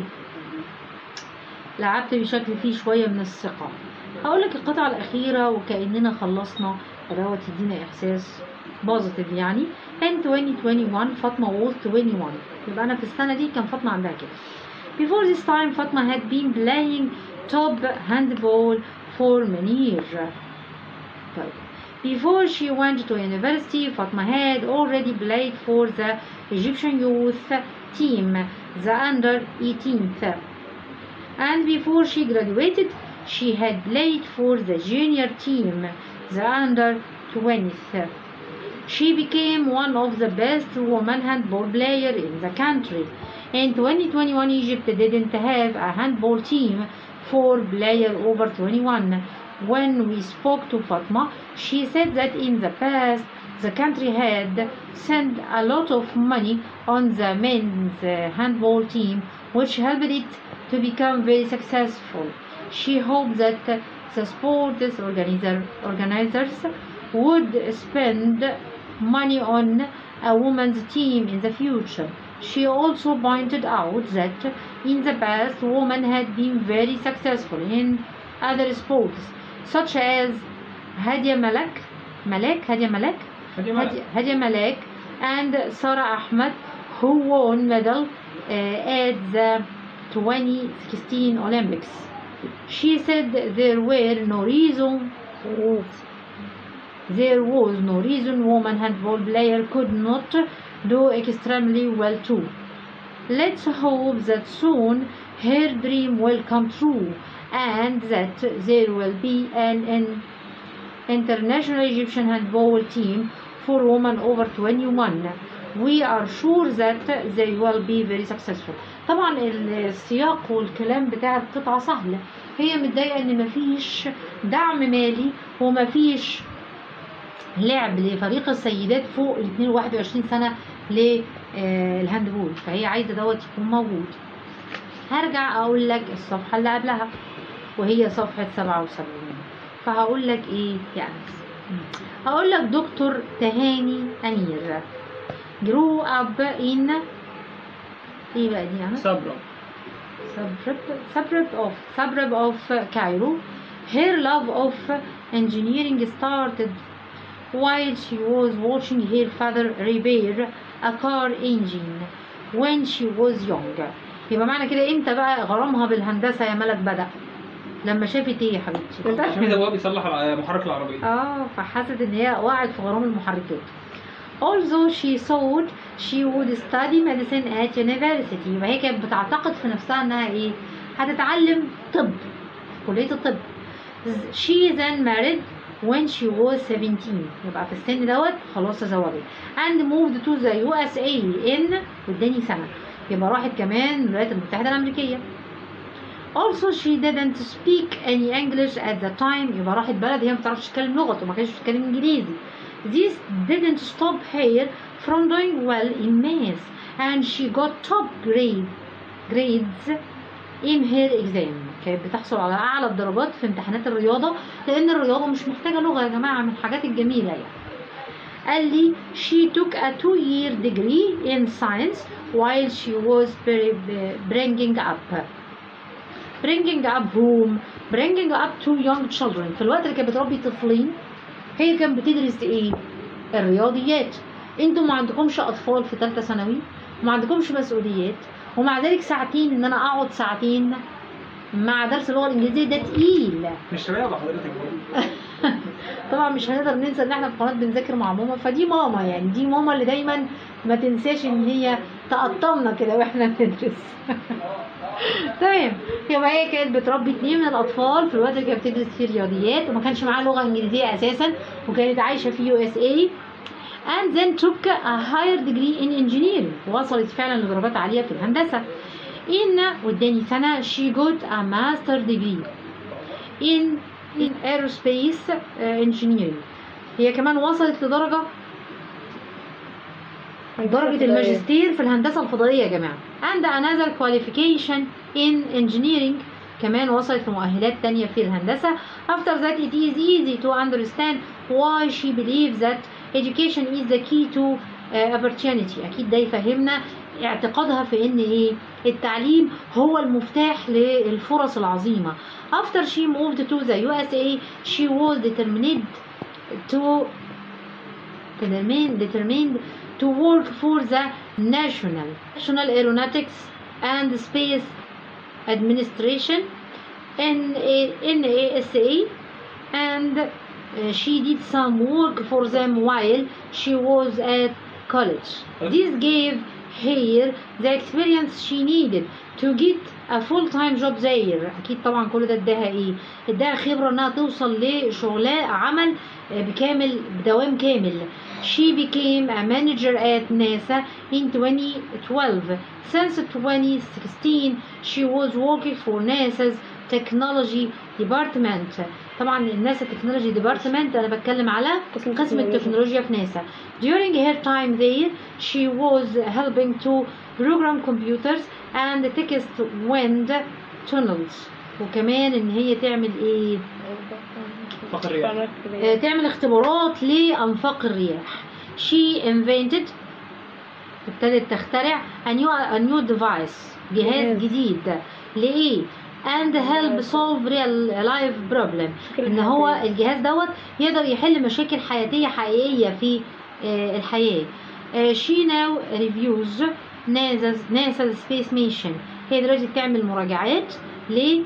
لعبت بشكل فيه شويه من الثقه هقول لك القطعه الاخيره وكاننا خلصنا دوت يدينا احساس بوزيتيف يعني in 2021 فاطمة was 21 يبقى أنا في السنة دي كان فاطمة عندها كده Before this time فاطمة had been playing top handball for many years طيب Before she went to university فاطمة had already played for the Egyptian youth team the under 18th and before she graduated she had played for the junior team the under 20th She became one of the best women handball player in the country. In 2021, Egypt didn't have a handball team for player over 21. When we spoke to Fatma, she said that in the past the country had sent a lot of money on the men's uh, handball team, which helped it to become very successful. She hoped that the sports organizer, organizers would spend money on a women's team in the future. She also pointed out that in the past women had been very successful in other sports such as Hadia Malak, Malek, Hadia Malek, هدي ملك. Hadia, Hadia Malek and Sarah Ahmed who won medal uh, at the 2016 Olympics. She said there were no reason there was no reason woman handball player could not do extremely well too. Let's hope that soon her dream will come true and that there will be an, an international Egyptian handball team for women over 21. We are sure that they will be very successful. طبعا السياق والكلام بتاع القطعة سهلة هي متضايقة ان مفيش دعم مالي ومفيش لعب لفريق السيدات فوق ال 22 21 سنه للهاندبول فهي عايزه دوت يكون موجود هرجع اقول لك الصفحه اللي قبلها وهي صفحه 77 فهقول لك ايه يا انس هقول لك دكتور تهاني امير grew up in ايه بقى دي انا صبرا suburb, suburb of suburb of Cairo. Her love of engineering started while she was watching her father repair a car engine when she was young. يبقى معنى كده امتى بقى غرامها بالهندسة يا ملك بدأ؟ لما شافت ايه يا حبيبتي؟ عشان كده هو بيصلح الع- محرك العربيه اه فحست ان هي وقعت في غرام المحركات although she thought she would study medicine at university يبقى هي كانت بتعتقد في نفسها انها ايه هتتعلم طب في كلية الطب she then married when she was 17 يبقى في السن دوت خلاص تزوجت and moved to the USA in قدامي سنة يبقى راحت كمان الولايات المتحدة الأمريكية Also she didn't speak any English at the time يبقى راحت بلد هي ما بتعرفش تتكلم لغته ما كانتش بتتكلم انجليزي This didn't stop her from doing well in math and she got top grade grades in her exam كانت بتحصل على اعلى الدرجات في امتحانات الرياضه لان الرياضه مش محتاجه لغه يا جماعه من الحاجات الجميله يعني قال لي she took a two year degree in science while she was very- bringing up bringing up whom bringing up two young children في الوقت اللي كانت بتربي طفلين هي كانت بتدرس ايه الرياضيات انتوا ما عندكمش اطفال في ثالثه ثانوي وما عندكمش مسؤوليات ومع ذلك ساعتين ان انا اقعد ساعتين مع درس اللغه الانجليزيه ده تقيل مش رياضه حضرتك طبعا مش هنقدر ننسى ان احنا في قناه بنذاكر مع ماما فدي ماما يعني دي ماما اللي دايما ما تنساش ان هي تقطمنا كده واحنا بندرس تمام يبقى هي كانت بتربي اتنين من الاطفال في الوقت اللي كانت بتدرس فيه رياضيات وما كانش معاها لغه انجليزيه اساسا وكانت عايشه في يو اس اي and then took a higher degree in engineering وصلت فعلا لدرجات عاليه في الهندسه in واداني سنه she got a master degree in in aerospace uh, engineering هي كمان وصلت لدرجه درجة الماجستير في الهندسة الفضائية يا جماعة and another qualification in engineering كمان وصلت لمؤهلات تانية في الهندسة after that it is easy to understand why she believes that education is the key to uh, opportunity أكيد ده يفهمنا اعتقادها في ان ايه التعليم هو المفتاح للفرص العظيمة after she moved to the USA she was determined to determined, determined to work for the national national aeronautics and space administration NASA and uh, she did some work for them while she was at college. This gave her the experience she needed to get a full-time job there. أكيد طبعا كل ده اداها إيه؟ اداها خبرة إنها توصل لشغلانة عمل آه، بكامل بدوام كامل. She became a manager at NASA in 2012. Since 2016, she was working for NASA's technology department. طبعا الناسا تكنولوجي ديبارتمنت انا بتكلم على قسم قسم التكنولوجيا. التكنولوجيا في ناسا during her time there she was helping to program computers and text wind tunnels وكمان ان هي تعمل ايه فقر رياضي آه، تعمل اختبارات لانفاق الرياح she invented ابتدت تخترع a new, a new device جهاز جهاز. جديد لايه and help solve real life problem ان هو الجهاز دوت يقدر يحل مشاكل حياتية حقيقية في آه، الحياة آه، she now reviews NASA's, NASA's space mission هي دلوقتي بتعمل مراجعات ل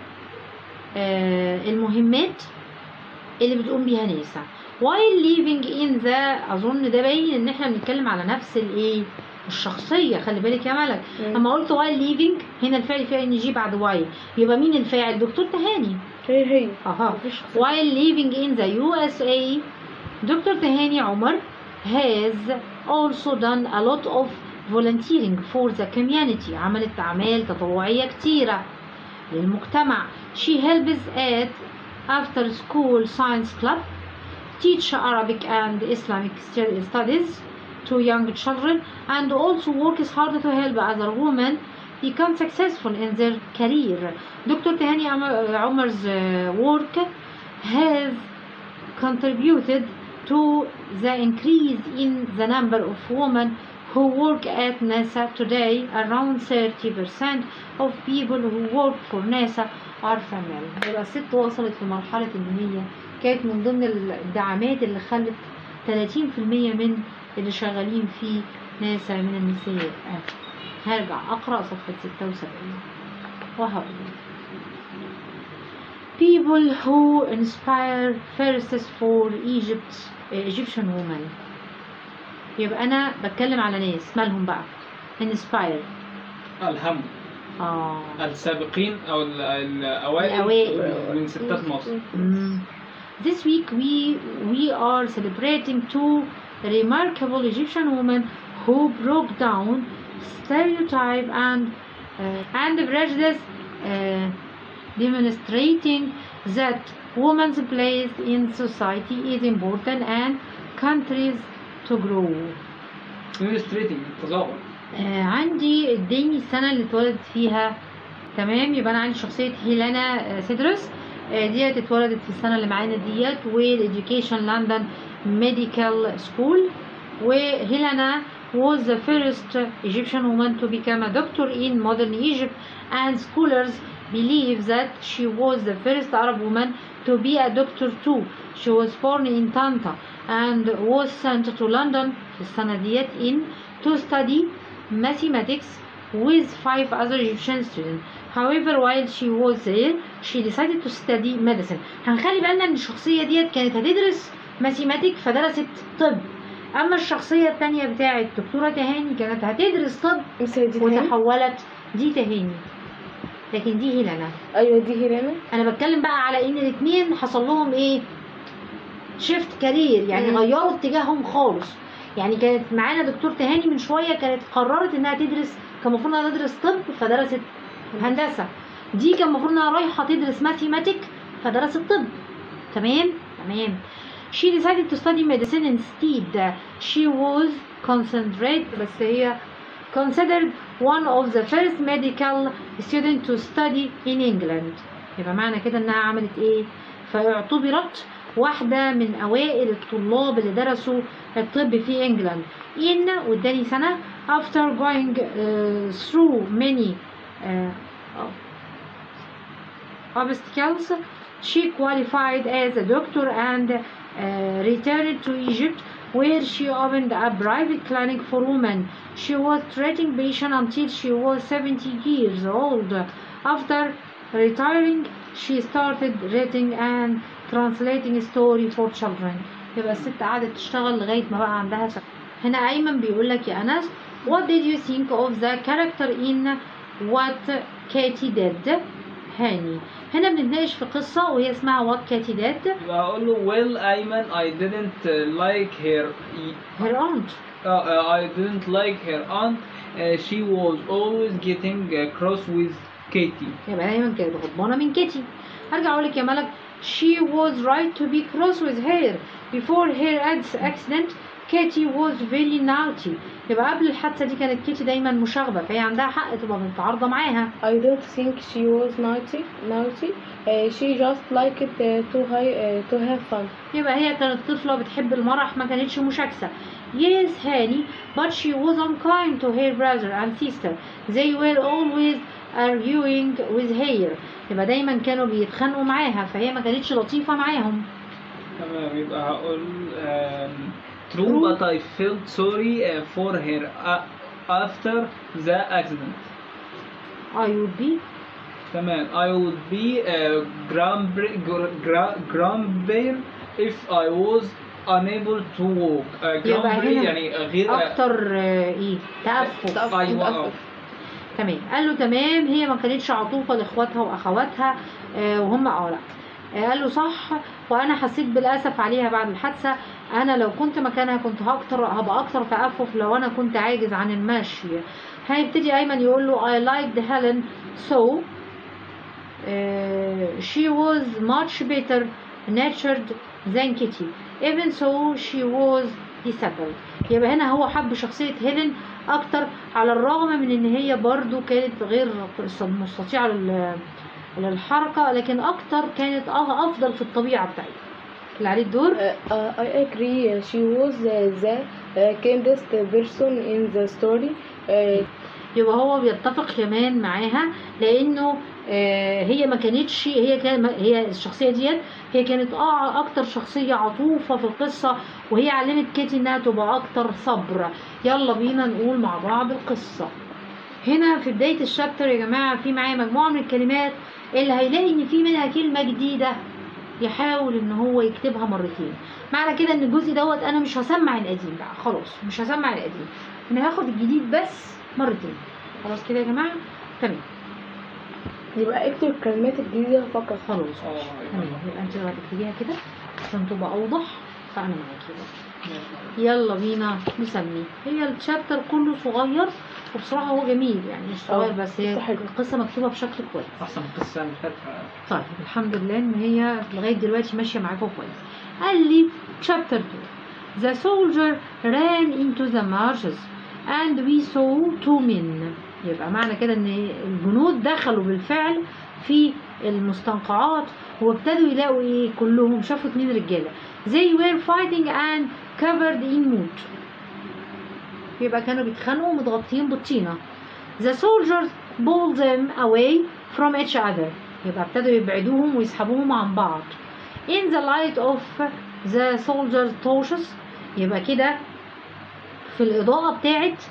آه، المهمات اللي بتقوم بيها ناسا while living in the اظن ده باين ان احنا بنتكلم على نفس الايه الشخصيه خلي بالك يا ملك مم. اما قلت while living هنا الفعل فيه ان جي بعد while يبقى مين الفاعل دكتور تهاني هي هي اها مفيش while living in the USA دكتور تهاني عمر has also done a lot of volunteering for the community عملت أعمال تطوعية كتيرة للمجتمع she helps at after school science club teach Arabic and Islamic stu- studies to young children and also works hard to help other women become successful in their career. Dr. Tehani Am- Umar's uh, work has contributed to the increase in the number of women who work at NASA today. Around 30% of people who work for NASA are female. يبقى الست وصلت لمرحلة إن هي كانت من ضمن الدعامات اللي خلت 30% من اللي شغالين في ناسا من النساء آه. هرجع أقرأ صفحة 76 وهقول People who inspire firsts for Egypt Egyptian women يبقى أنا بتكلم على ناس مالهم بقى inspire الهم آه السابقين او ال- الاوائل الأوائل. من ستات مصر Mm. This week we we are celebrating two remarkable Egyptian women who broke down stereotype and uh, and prejudice, uh, demonstrating that women's place in society is important and countries to grow. illustrating تظاهر آه، عندي اداني السنة اللي اتولدت فيها تمام يبقى انا عندي شخصيه هيلانا آه، سيدرس آه، ديت اتولدت في السنه اللي معانا ديت والاديوكيشن لندن ميديكال سكول وهيلانا was the first Egyptian woman to become a doctor in modern Egypt and scholars believe that she was the first Arab woman to be a doctor too. She was born in Tanta and was sent to London في السنة ديت in to study mathematics with five other Egyptian students. However, while she was there, she decided to study medicine. هنخلي بالنا ان الشخصية ديت كانت هتدرس ماثيماتيك فدرست طب. اما الشخصية التانية بتاعت دكتورة تهاني كانت هتدرس طب مثل دي تاني؟ وتحولت دي تهاني. لكن دي هيلانا. ايوه دي هيلانا انا بتكلم بقى على ان الاثنين حصل لهم ايه شيفت كارير يعني مم. غيروا اتجاههم خالص يعني كانت معانا دكتور تهاني من شويه كانت قررت انها تدرس كان المفروض انها تدرس طب فدرست هندسه دي كان المفروض انها رايحه تدرس ماثيماتيك فدرست طب تمام تمام she decided to study medicine instead she was concentrate بس هي considered one of the first medical students to study in England يبقى معنى كده انها عملت ايه فاعتبرت واحدة من أوائل الطلاب اللي درسوا الطب في إنجلاند in واداني سنة after going uh, through many uh, obstacles she qualified as a doctor and uh, returned to Egypt where she opened a private clinic for women. She was treating patients until she was 70 years old. After retiring, she started writing and translating story for children. يبقى الست قعدت تشتغل لغاية ما بقى عندها سنة. هنا أيمن بيقول لك يا أنس What did you think of the character in What Katie Did؟ هاني هنا بنتناقش في قصة وهي اسمها What Katie Did يبقى هقول له well أيمن I didn't uh, like her her aunt uh, uh, I didn't like her aunt uh, she was always getting uh, cross with Katie يبقى دايما كانت غضبانة من كيتي هرجع أقول لك يا ملك she was right to be cross with her before her accident كيتي was very naughty يبقى قبل الحادثة دي كانت كيتي دايما مشاغبة فهي عندها حق تبقى متعارضة معاها I don't think she was naughty naughty uh, she just liked uh, to, hi, uh, to have fun يبقى هي كانت طفلة بتحب المرح ما كانتش مشاكسة Yes هاني but she was unkind to her brother and sister they were always arguing with her يبقى دايما كانوا بيتخانقوا معاها فهي ما كانتش لطيفة معاهم تمام يبقى هقول um, true but I felt sorry uh, for her uh, after the accident I would be تمام I would be a grandpa- gra- gra- grandpa if I was unable to walk uh, يبقى grandpa هنا يعني غير اكتر آه، ايه تأفف تأفف. ايوه آه. تمام قال له تمام هي ما كانتش عطوفة لاخواتها واخواتها آه، وهم اه لا آه، قال له صح وانا حسيت بالاسف عليها بعد الحادثه انا لو كنت مكانها كنت هكتر هبقى اكتر تأفف لو انا كنت عاجز عن المشي هيبتدي ايمن يقول له I liked Helen so uh, she was much better natured than Kitty even so she was disabled يبقى هنا هو حب شخصية هيلين أكتر على الرغم من إن هي برضو كانت غير مستطيعة لل- للحركة لكن أكتر كانت أه- أفضل في الطبيعة بتاعتها اللي عليه الدور Uh, uh, I agree. Uh, she was uh, the uh, kindest person in the story. Uh, يبقى هو بيتفق كمان معاها لانه آه، هي ما كانتش هي كان هي الشخصيه ديت هي كانت أع- اكتر شخصيه عطوفه في القصه وهي علمت كيتي انها تبقى اكتر صبر يلا بينا نقول مع بعض القصه هنا في بدايه الشابتر يا جماعه في معايا مجموعه من الكلمات اللي هيلاقي ان في منها كلمه جديده يحاول ان هو يكتبها مرتين معنى كده ان الجزء دوت انا مش هسمع القديم بقى خلاص مش هسمع القديم انا هاخد الجديد بس مرتين خلاص كده يا جماعه تمام يبقى اكتب الكلمات الجديدة فقط خلاص اه تمام يبقى انت بقى تكتبيها كده عشان تبقى اوضح فانا معاكي بقى يلا بينا نسمي هي الشابتر كله صغير وبصراحه هو جميل يعني مش صغير اه، بس هي قصة حلوة. القصه مكتوبه بشكل كويس احسن من القصه اللي فاتت طيب الحمد لله ان هي لغايه دلوقتي ماشيه معاكم كويس قال لي chapter 2 The soldier ran into the marshes and we saw two men يبقى معنى كده ان الجنود دخلوا بالفعل في المستنقعات وابتدوا يلاقوا ايه كلهم شافوا اتنين رجاله they were fighting and covered in mud يبقى كانوا بيتخانقوا متغطيين بالطينه the soldiers pulled them away from each other يبقى ابتدوا يبعدوهم ويسحبوهم عن بعض in the light of the soldiers torches يبقى كده في الإضاءة بتاعت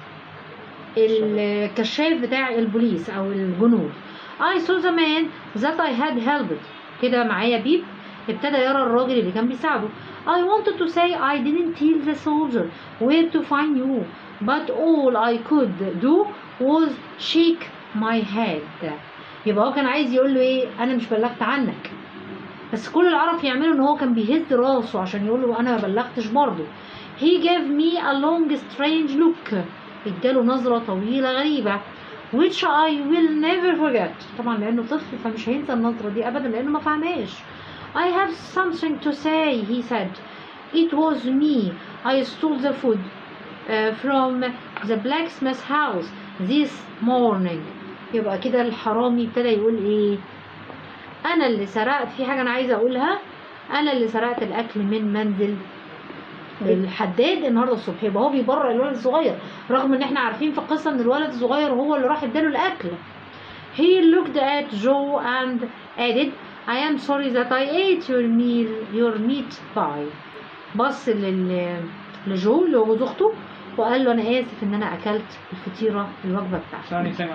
الكشاف بتاع البوليس أو الجنود I saw the man that I had helped كده معايا بيب ابتدى يرى الراجل اللي كان بيساعده I wanted to say I didn't tell the soldier where to find you but all I could do was shake my head يبقى هو كان عايز يقول له ايه انا مش بلغت عنك بس كل اللي عرف يعمله ان هو كان بيهز راسه عشان يقول له انا ما بلغتش برضه he gave me a long strange look اداله نظرة طويلة غريبة which I will never forget طبعا لانه طفل فمش هينسى النظرة دي ابدا لانه ما فهمهاش I have something to say he said it was me I stole the food uh, from the blacksmith's house this morning يبقى كده الحرامي ابتدى يقول ايه انا اللي سرقت في حاجة انا عايزة اقولها انا اللي سرقت الاكل من منزل الحداد النهارده الصبح يبقى هو بيبرر الولد الصغير رغم ان احنا عارفين في القصه ان الولد الصغير هو اللي راح اداله الاكل he looked at Joe and added I am sorry that I ate your meal your meat pie بص لل لجو اللي هو جوز اخته وقال له انا اسف ان انا اكلت الفطيره الوجبه بتاعتي ثاني ثاني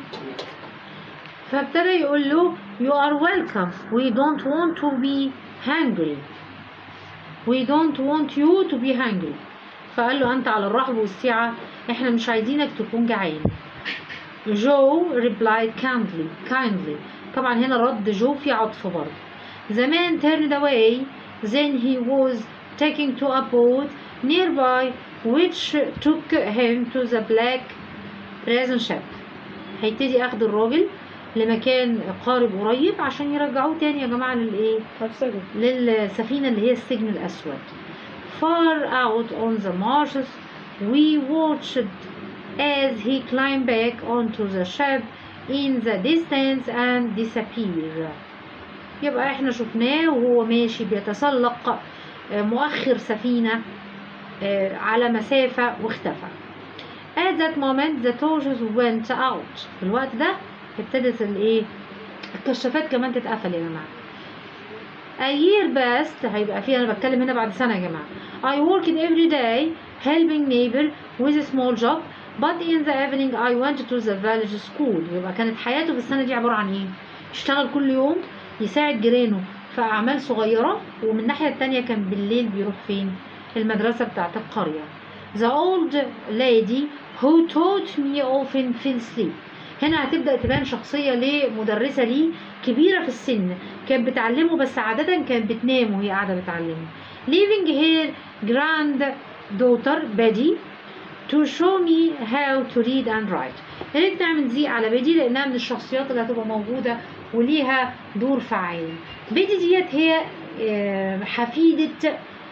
فابتدى يقول له you are welcome we don't want to be hungry we don't want you to be hungry فقال له انت على الرحب والسعة احنا مش عايزينك تكون جعان جو replied kindly kindly طبعا هنا رد جو في عطف برضه the man turned away then he was taken to a boat nearby which took him to the black prison ship هيبتدي اخد الراجل لمكان قارب قريب عشان يرجعوه تاني يا جماعة للايه هتسجل للسفينة اللي هي السجن الأسود far out on the marshes we watched as he climbed back onto the ship in the distance and disappeared يبقى احنا شفناه وهو ماشي بيتسلق آه، مؤخر سفينة آه، على مسافة واختفى at that moment the torches went out في الوقت ده ابتدت الايه الكشافات كمان تتقفل يا جماعة A year passed هيبقى فيه أنا بتكلم هنا بعد سنة يا جماعة I worked every day helping neighbor with a small job but in the evening I went to the village school يبقى كانت حياته في السنة دي عبارة عن إيه؟ يشتغل كل يوم يساعد جيرانه في أعمال صغيرة ومن الناحية التانية كان بالليل بيروح فين؟ المدرسة بتاعت القرية The old lady who taught me often fell asleep هنا هتبدأ تبان شخصية لمدرسة ليه كبيرة في السن كانت بتعلمه بس عادة كانت بتنام وهي قاعدة بتعلمه leaving her granddaughter Betty to show me how to read and write يا ريت نعمل زي على بيدي لأنها من الشخصيات اللي هتبقى موجودة وليها دور فعال بيدي ديت هي آه، حفيدة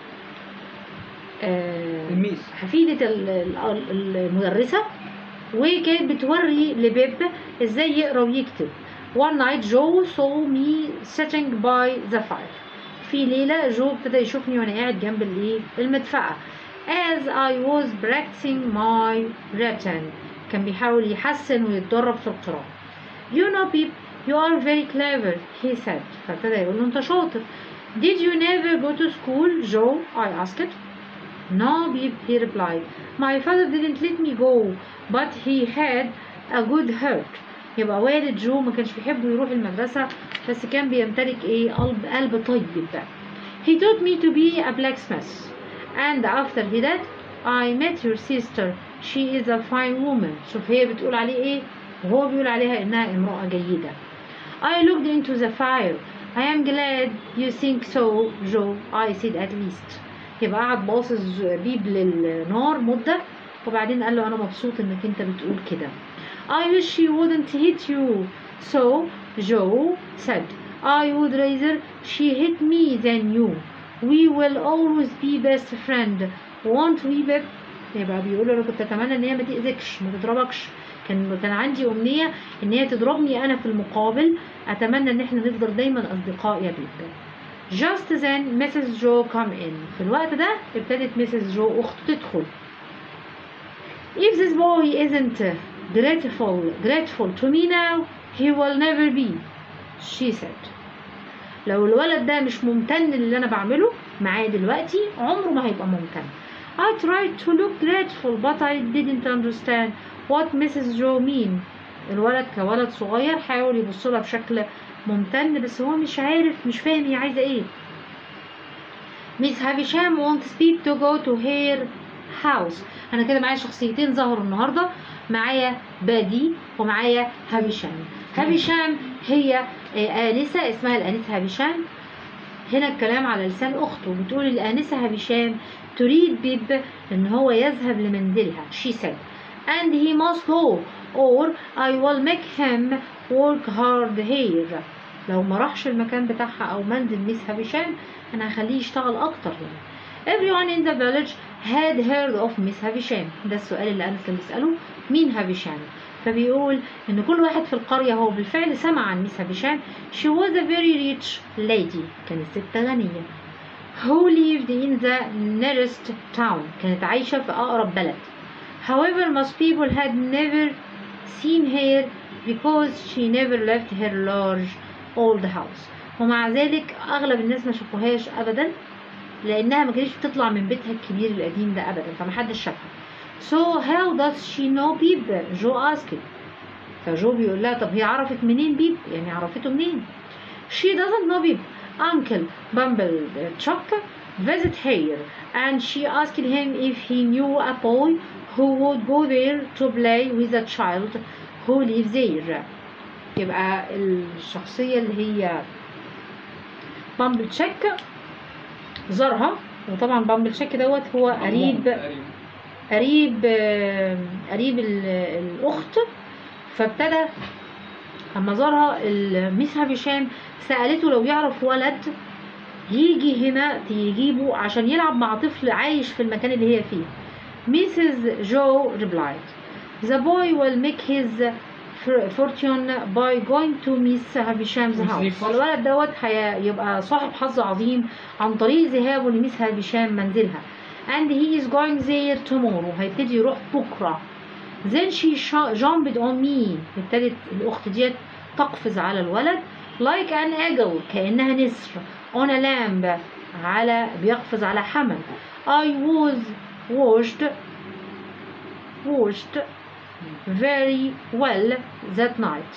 آه، الميس حفيدة ال- ال- المدرسة وكانت بتوري لبيب ازاي يقرا ويكتب One night Joe saw me sitting by the fire في ليلة جو ابتدى يشوفني وانا قاعد جنب الايه المدفأة as I was practicing my written كان بيحاول يحسن ويتدرب في القراءة You know Pip you are very clever he said فابتدى يقول له انت شاطر Did you never go to school Joe I asked No, Beep, he replied. My father didn't let me go, but he had a good heart. يبقى والد جو ما كانش بيحب يروح المدرسة بس كان بيمتلك ايه قلب قلب طيب ده. He taught me to be a blacksmith. And after he that, I met your sister. She is a fine woman. شوف هي بتقول عليه ايه وهو بيقول عليها انها امرأة جيدة. I looked into the fire. I am glad you think so, Joe. I said at least. يبقى قعد باصص بيب للنار مدة وبعدين قال له أنا مبسوط إنك أنت بتقول كده. I wish she wouldn't hit you. So Joe said, I would rather she hit me than you. We will always be best friend. Won't we, Beb? يبقى بيقول له أنا كنت أتمنى إن هي ما تأذكش ما تضربكش. كان كان عندي امنيه ان هي تضربني انا في المقابل اتمنى ان احنا نفضل دايما اصدقاء يا بيب Just then Mrs. Joe come in في الوقت ده ابتدت Mrs. Joe أخت تدخل If this boy isn't grateful grateful to me now he will never be she said لو الولد ده مش ممتن للي انا بعمله معاه دلوقتي عمره ما هيبقى ممتن I tried to look grateful but I didn't understand what Mrs. Joe mean الولد كولد صغير حاول يبص لها بشكل ممتن بس هو مش عارف مش فاهم هي عايزه ايه Miss Havisham wants Pete to go to her house انا كده معايا شخصيتين ظهروا النهارده معايا بادي ومعايا هافيشام هافيشام هي آه، آنسة اسمها الآنسة هافيشام هنا الكلام على لسان أخته بتقول الآنسة هافيشام تريد بيب إن هو يذهب لمنزلها she said and he must go or I will make him work hard here لو ما راحش المكان بتاعها أو منزل ميس هافيشام أنا هخليه يشتغل أكتر هنا Everyone in the village had heard of Miss هافيشام ده السؤال اللي أنس بيسأله مين هافيشام فبيقول إن كل واحد في القرية هو بالفعل سمع عن ميس هافيشام she was a very rich lady كانت ست غنية who lived in the nearest town كانت عايشة في أقرب بلد however most people had never seen her because she never left her large old house ومع ذلك أغلب الناس ما شافوهاش أبدا لأنها ما كانتش بتطلع من بيتها الكبير القديم ده أبدا فمحدش شافها So how does she know بيب؟ جو asked فجو بيقول لها طب هي عرفت منين بيب؟ يعني عرفته منين؟ She doesn't know بيب Uncle Bumblechuck visit here and she asked him if he knew a boy who would go there to play with a child who lives there يبقى الشخصية اللي هي بامبل تشيك زارها وطبعا بامبل تشيك دوت هو قريب قريب قريب آه، قريب ال- الأخت فابتدى لما زارها الميس هشام سألته لو يعرف ولد يجي هنا تجيبه عشان يلعب مع طفل عايش في المكان اللي هي فيه Mrs. Joe replied The boy will make his fr- fortune by going to Miss Havisham's Miss house Nichols. الولد دوت هيبقى صاحب حظ عظيم عن طريق ذهابه لميس هافيشام منزلها and he is going there tomorrow هيبتدي يروح بكرة then she sh- jumped on me ابتدت الأخت ديت تقفز على الولد like an eagle كأنها نسر on a lamb على بيقفز على حمل I was washed washed very well that night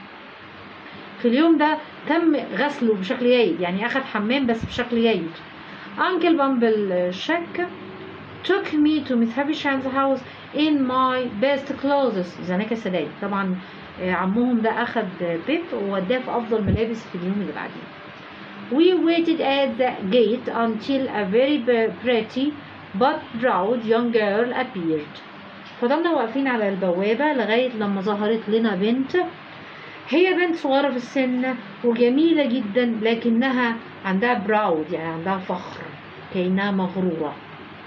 في اليوم ده تم غسله بشكل جيد يعني أخذ حمام بس بشكل جيد Uncle Bumble Shack took me to Miss Havisham's house in my best clothes the next day طبعا آه، عمهم ده أخد بيب ووداه في أفضل ملابس في اليوم اللي بعديه We waited at the gate until a very pretty but proud young girl appeared. فضلنا واقفين على البوابة لغاية لما ظهرت لنا بنت هي بنت صغيرة في السن وجميلة جدا لكنها عندها براود يعني عندها فخر كأنها مغرورة.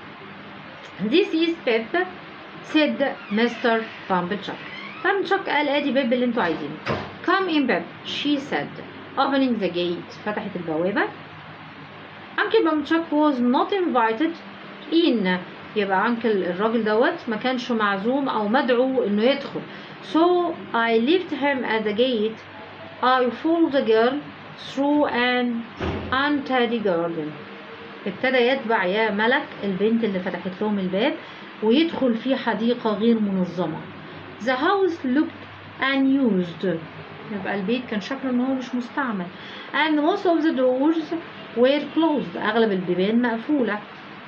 This is Pip said Mr. Bumblechuck. Bumblechuck قال ادي بيب اللي انتوا عايزينه. Come in Pip she said opening the gate فتحت البوابة. Uncle Bumblechuck was not invited in يبقى انكل الراجل دوت ما كانش معزوم او مدعو انه يدخل so I left him at the gate I followed the girl through an untidy garden ابتدى يتبع يا ملك البنت اللي فتحت لهم الباب ويدخل في حديقة غير منظمة The house looked unused يبقى البيت كان شكله ان هو مش مستعمل and most of the doors were closed اغلب البيبان مقفولة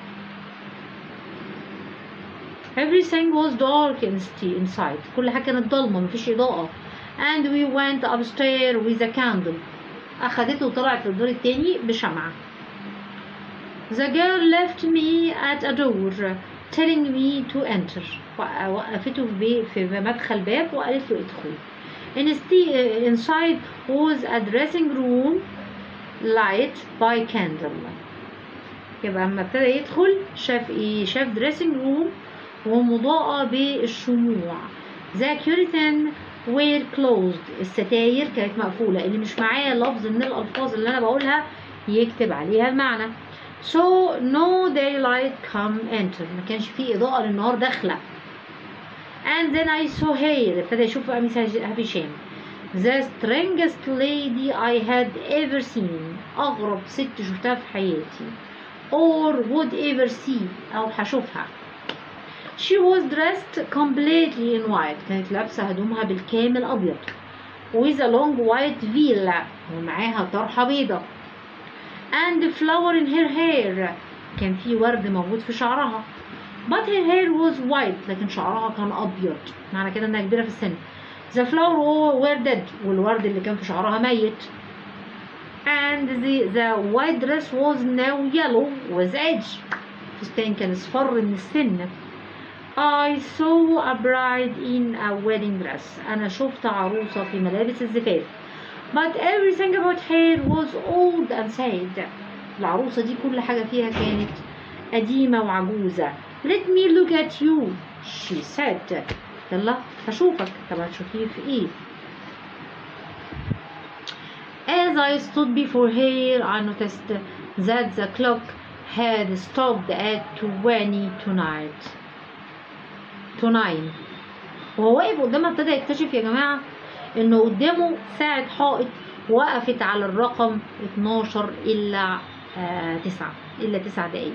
Everything was dark inst- inside كل حاجة كانت ضلمة مفيش إضاءة and we went upstairs with a candle أخدته وطلعت للدور التاني بشمعة The girl left me at a door telling me to enter وق- وقفته في, بي في مدخل باب وقالت له ادخل Insti- inside was a dressing room light by candle يبقى اما ابتدى يدخل شاف ايه شاف دريسنج روم ومضاءة بالشموع the curtain were closed الستاير كانت مقفولة اللي مش معايا لفظ من الألفاظ اللي أنا بقولها يكتب عليها المعنى so no daylight come enter ما كانش فيه إضاءة للنهار داخلة and then I saw her ابتدى يشوف بقى ميس هشام the strangest lady I had ever seen أغرب ست شفتها في حياتي or would ever see أو هشوفها she was dressed completely in white كانت لابسة هدومها بالكامل أبيض with a long white veil ومعاها طرحة بيضة and flower in her hair كان في ورد موجود في شعرها but her hair was white لكن شعرها كان أبيض معنى كده إنها كبيرة في السن the flower were dead والورد اللي كان في شعرها ميت and the, the white dress was now yellow with edge فستان كان اصفر من السن I saw a bride in a wedding dress أنا شفت عروسة في ملابس الزفاف but everything about her was old and sad العروسة دي كل حاجة فيها كانت قديمة وعجوزة let me look at you she said يلا هشوفك طب هتشوفيه في ايه As I stood before her, I noticed that the clock had stopped at 20 tonight. To nine. وهو واقف قدامها ابتدى يكتشف يا جماعة إنه قدامه ساعة حائط وقفت على الرقم 12 إلا آه تسعة إلا تسع دقايق.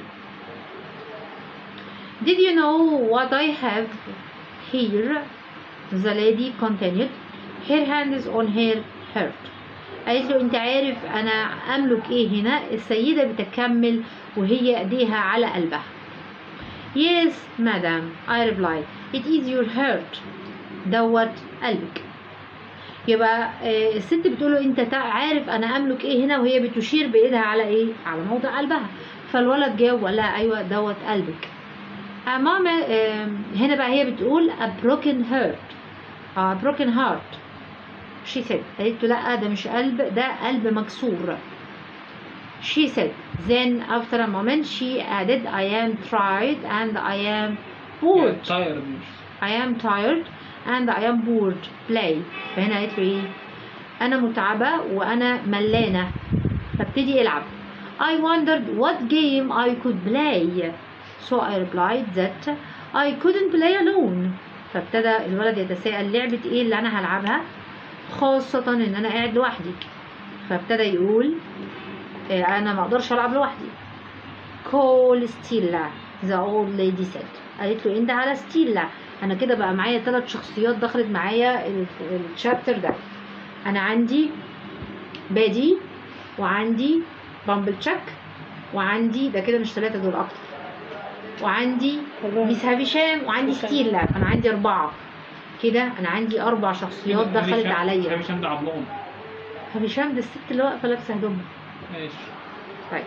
Did you know what I have here? The lady continued. Her hand is on her heart. قالت له انت عارف انا املك ايه هنا السيده بتكمل وهي ايديها على قلبها yes madam I replied it is your heart دوت قلبك يبقى آه، الست بتقول له انت تع- عارف انا املك ايه هنا وهي بتشير بايدها على ايه على موضع قلبها فالولد جاوب وقال لها ايوه دوت قلبك آه، ماما آه، هنا بقى هي بتقول a broken heart a broken heart she said قالت له لا ده مش قلب ده قلب مكسور she said then after a moment she added I am tired and I am bored tired مش I am tired and I am bored play فهنا قالت له ايه انا متعبة وانا ملانة فابتدي العب I wondered what game I could play so I replied that I couldn't play alone فابتدى الولد يتساءل لعبة ايه اللي انا هلعبها خاصة ان انا قاعد لوحدي فابتدى يقول إيه، انا ما اقدرش العب لوحدي call ستيلا the old lady said قالت له انت على ستيلا انا كده بقى معايا ثلاث شخصيات دخلت معايا الشابتر ده انا عندي بادي وعندي بامبل تشاك وعندي ده كده مش ثلاثة دول اكتر وعندي ميس هافيشام وعندي ستيلا انا عندي اربعة كده انا عندي اربع شخصيات دخلت عليا هشام ده عبلون هافيشام ده الست اللي واقفة لابسة هدومها ماشي طيب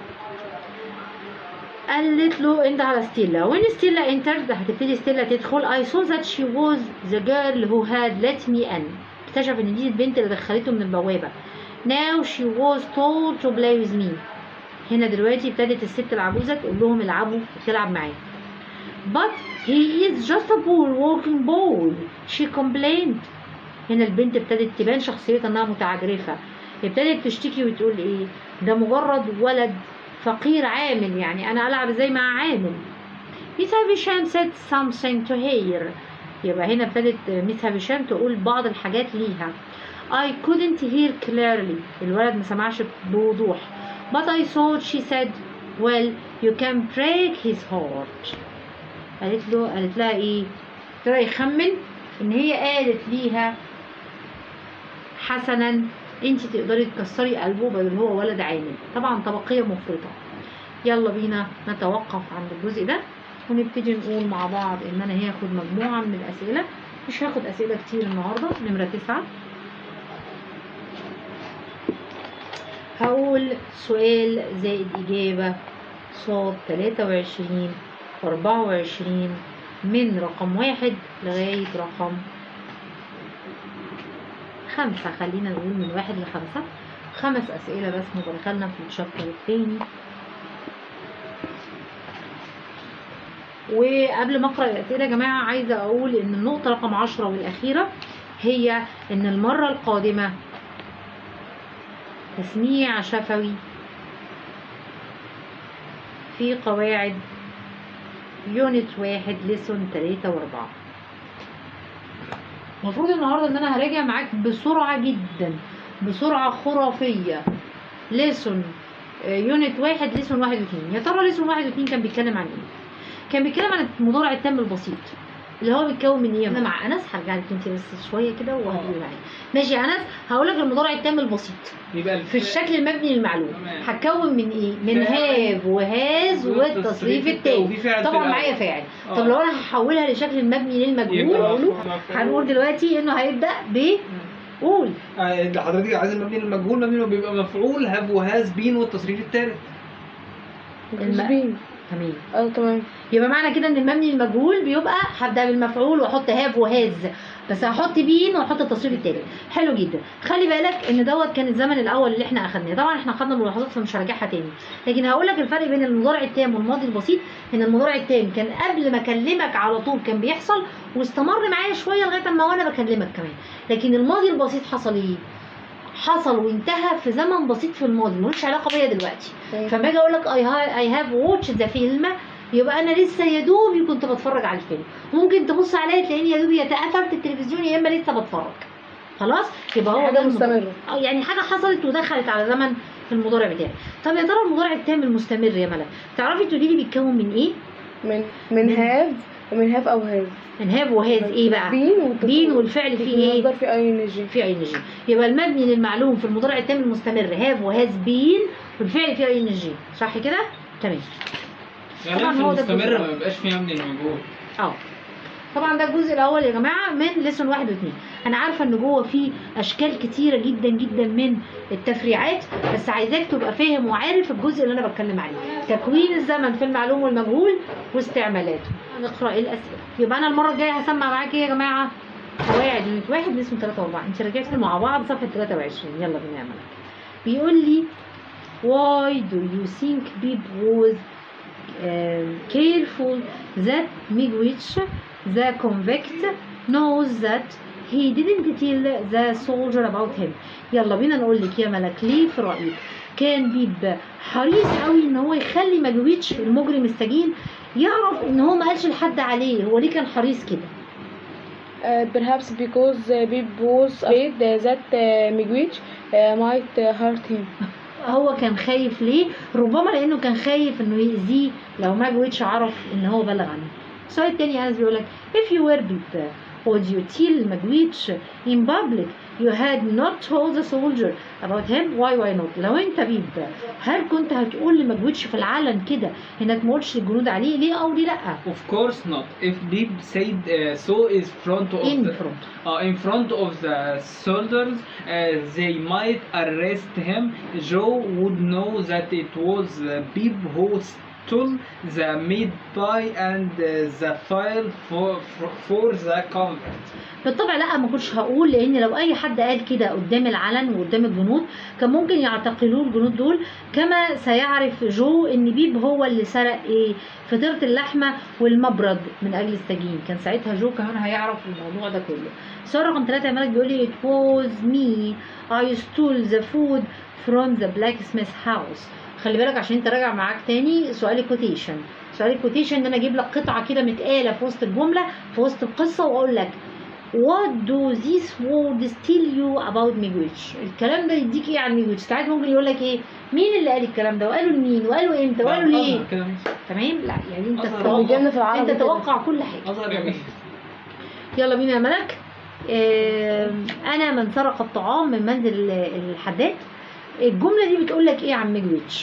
قالت له انت على ستيلا when ستيلا entered هتبتدي ستيلا تدخل I saw that she was the girl who had let me in اكتشف ان دي البنت اللي دخلته من البوابة now she was told to play with me هنا دلوقتي ابتدت الست العجوزة تقول لهم العبوا تلعب معايا but he is just a poor working boy she complained هنا البنت ابتدت تبان شخصيتها انها متعجرفة ابتدت تشتكي وتقول ايه ده مجرد ولد فقير عامل يعني انا العب ازاي مع عامل ميس هافيشام said something to her يبقى هنا ابتدت ميس هافيشام تقول بعض الحاجات ليها I couldn't hear clearly الولد ما سمعش بوضوح but I thought she said well you can break his heart قالت له قالت لها ايه ابتدى يخمن ان هي قالت ليها حسنا انت تقدري تكسري قلبه بدل هو ولد عامل طبعا طبقيه مفرطه يلا بينا نتوقف عند الجزء ده ونبتدي نقول مع بعض ان انا هاخد مجموعه من الاسئله مش هاخد اسئله كتير النهارده نمره تسعة هقول سؤال زائد إجابة صاد 23 24 من رقم واحد لغاية رقم خمسة خلينا نقول من واحد لخمسة خمس أسئلة بس مدخلنا في الشابتر التاني وقبل ما اقرا الاسئله يا جماعه عايزه اقول ان النقطه رقم 10 والاخيره هي ان المره القادمه تسميع شفوي في قواعد يونت واحد ليسون تلاتة واربعة المفروض النهاردة ان انا هراجع معاك بسرعة جدا بسرعة خرافية ليسون يونت واحد ليسون واحد واتنين يا ترى ليسون واحد واتنين كان بيتكلم عن ايه؟ كان بيتكلم عن المضارع التام البسيط اللي هو بيتكون من ايه؟ انا مع انس هرجع لك انت بس شويه كده وهتقولي معايا ماشي يا انس هقول لك المضارع التام البسيط يبقى في الشكل المبني للمعلوم تمام. هتكون من ايه؟ من فاعل هاف وهاز والتصريف والتصريف التاني وفي فعل في طبعا الأول. معايا فاعل آه. طب لو انا هحولها لشكل المبني للمجهول يبقى اقوله مفعول. هنقول دلوقتي انه هيبدا ب قول آه، ده حضرتك عايز المبني للمجهول مبني بيبقى مفعول هاف وهاز بين والتصريف الثالث الم- بين تمام اه تمام يبقى معنى كده ان المبني للمجهول بيبقى هبدا بالمفعول واحط هاف وهاز بس هحط بين واحط التصريف التالت حلو جدا خلي بالك ان دوت كان الزمن الاول اللي احنا اخدناه طبعا احنا خدنا ملاحظات فمش هراجعها تاني لكن هقول لك الفرق بين المضارع التام والماضي البسيط ان المضارع التام كان قبل ما اكلمك على طول كان بيحصل واستمر معايا شويه لغايه اما وانا بكلمك كمان لكن الماضي البسيط حصل ايه حصل وانتهى في زمن بسيط في الماضي ملوش علاقه بيا دلوقتي فلما اجي اقول لك اي هاف واتش ذا فيلم يبقى انا لسه يا دوبي كنت بتفرج على الفيلم ممكن تبص عليا تلاقيني يا دوبي يا قفلت التلفزيون يا اما لسه بتفرج خلاص يبقى هو حاجة ده المضارع. مستمرة. اه يعني حاجه حصلت ودخلت على زمن المضارع بتاعي طب يا ترى المضارع التام المستمر يا ملك تعرفي تقولي لي بيتكون من ايه من من هاف ومن هاف او هاز من هاف وهاز ايه بقى بين والتصريف. بين والفعل فيه ايه المصدر فيه اي ان جي في اي ان جي يبقى المبني للمعلوم في المضارع التام المستمر هاف وهاز بين والفعل فيه اي ان جي صح كده تمام يعني طبعاً في هو ده المستمر الجزء ما بيبقاش فيه مبني للمجهول اه طبعا ده الجزء الاول يا جماعه من ليسون واحد واثنين انا عارفه ان جوه فيه اشكال كتيره جدا جدا من التفريعات بس عايزاك تبقى فاهم وعارف الجزء اللي انا بتكلم عليه تكوين الزمن في المعلوم والمجهول واستعمالاته نقرا ايه الاسئله يبقى انا المره الجايه هسمع معاك ايه يا جماعه قواعد يونت واحد اسمه 3 و4 انت رجعت مع بعض صفحه 23 يلا بينا يا ملك بيقول لي why do you think Bib was um, careful that Miigwech, the convict, knows that he didn't tell the soldier about him يلا بينا نقول لك يا ملك ليه في رأيك كان بيب حريص قوي ان هو يخلي ماجويتش المجرم السجين يعرف ان هو ما قالش لحد عليه هو ليه كان حريص كده Uh, perhaps because uh, Bib was afraid uh, that uh, Miigwech uh, might uh, hurt him. هو كان خايف ليه ربما لانه كان خايف انه يأذيه لو ماجويتش عرف ان هو بلغ عنه السؤال التاني انس بيقول لك if you were Bib would you tell Magwitch in public you had not told the soldier about him why why not لو انت بيب هل كنت هتقول لماجويتش في العلن كده انك ما قلتش للجنود عليه ليه او ليه لا Of course not. If Deep said uh, so is front of in the, front uh, in front of the soldiers, uh, they might arrest him. Joe would know that it was uh, Beep who stole the meat pie and uh, the file for, for, for the convent. بالطبع لا ما كنتش هقول لان لو اي حد قال كده قدام العلن وقدام الجنود كان ممكن يعتقلوه الجنود دول كما سيعرف جو ان بيب هو اللي سرق ايه فطيره اللحمه والمبرد من اجل السجين كان ساعتها جو كمان هيعرف الموضوع ده كله السؤال رقم ثلاثة يا ملك بيقول لي it was me I stole the food from the blacksmith house خلي بالك عشان انت راجع معاك تاني سؤال الكوتيشن سؤال الكوتيشن ان انا اجيب لك قطعه كده متقاله في وسط الجمله في وسط القصه واقول لك What do these words tell you about Miigwech؟ الكلام ده يديك ايه عن ميجويتش؟ ساعات ممكن يقول لك ايه؟ مين اللي قال الكلام ده؟ وقالوا لمين؟ وقالوا امتى؟ وقالوا ليه؟ أظهر كده ماشي. تمام؟ لا يعني انت أظهر. تتوقع بيجيلنا في العربي انت كده. تتوقع كل حاجه أظهر يلا. جميل. يلا بينا يا ملك آم، انا من سرق الطعام من منزل الحداد الجمله دي بتقول لك ايه عن ميجويتش؟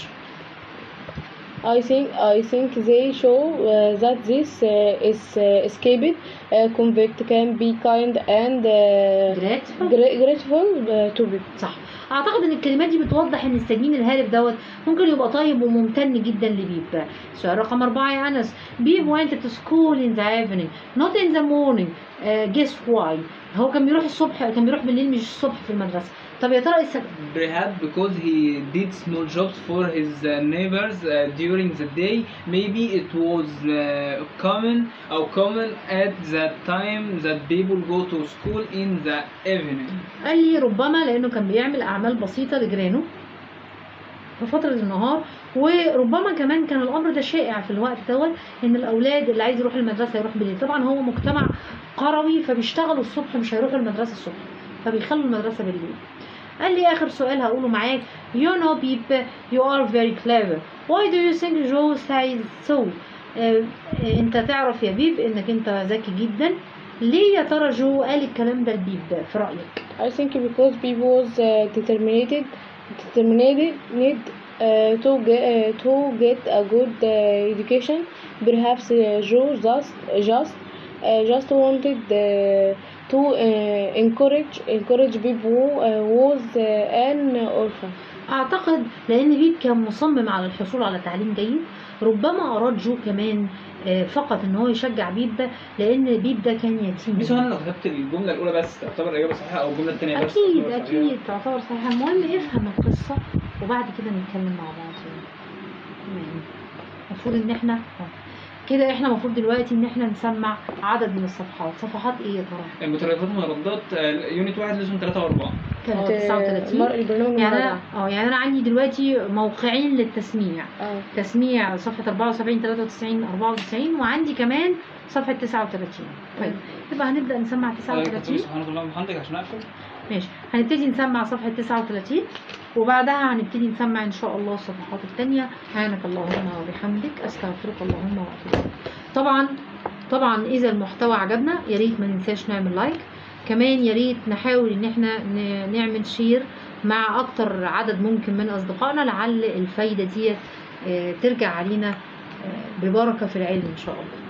I think I think they show uh, that this uh, is uh, escaped uh, convict can be kind and uh, Grateful. gra- grateful uh, to be. صح اعتقد ان الكلمات دي بتوضح ان السجين الهارب دوت ممكن يبقى طيب وممتن جدا لبيب سؤال رقم أربعة يا أنس بيب went to school in the evening not in the morning uh, guess why هو كان بيروح الصبح كان بيروح بالليل مش الصبح في المدرسة طب يا ترى ايه السبب Perhaps because he did small jobs for his uh, neighbors uh, during the day, maybe it was uh, common or common at that time that people go to school in the evening. قال لي ربما لانه كان بيعمل اعمال بسيطه لجيرانه في فترة النهار وربما كمان كان الأمر ده شائع في الوقت دوت إن الأولاد اللي عايز يروح المدرسة يروح بالليل طبعا هو مجتمع قروي فبيشتغلوا الصبح مش هيروحوا المدرسة الصبح فبيخلوا المدرسة بالليل قال لي آخر سؤال هقوله معاك You know Beep you are very clever Why do you think Joe says so آه، آه، انت تعرف يا بيب انك انت ذكي جدا ليه يا ترى جو قال الكلام ده لبيب في رأيك I think because people was uh, determined determined uh, to get uh, to get a good uh, education. Perhaps uh, Joe just just uh, just wanted uh, to uh, encourage encourage people who uh, was uh, an orphan. اعتقد لان بيب كان مصمم على الحصول على تعليم جيد ربما اراد جو كمان آه، فقط ان هو يشجع بيب ده لان بيب ده كان يتيم بس انا لو كتبت الجمله الاولى بس تعتبر الاجابه صحيحه او الجمله الثانيه بس اكيد تعتبر صحيحة. اكيد تعتبر صحيحه المهم افهم القصه وبعد كده نتكلم مع بعض تمام. المفروض ان احنا آه. كده احنا المفروض دلوقتي ان احنا نسمع عدد من الصفحات صفحات ايه يا ترى المترادفات والمردات آه، يونت واحد لازم ثلاثة وأربعة كانت آه، 39 مر- البرنامج يعني المراجعة. انا اه يعني انا عندي دلوقتي موقعين للتسميع اه تسميع صفحة 74 93 94 وعندي كمان صفحة 39 طيب يبقى هنبدأ نسمع آه، 39 سبحانك اللهم وبحمدك عشان أقفل ماشي هنبتدي نسمع صفحة 39 وبعدها هنبتدي نسمع إن شاء الله الصفحات التانية سبحانك اللهم وبحمدك أستغفرك اللهم وأتوب إليك. طبعا طبعا إذا المحتوى عجبنا يا ريت ما ننساش نعمل لايك كمان يا ريت نحاول إن احنا ن- نعمل شير مع أكتر عدد ممكن من أصدقائنا لعل الفايدة دي آه، ترجع علينا آه، ببركة في العلم إن شاء الله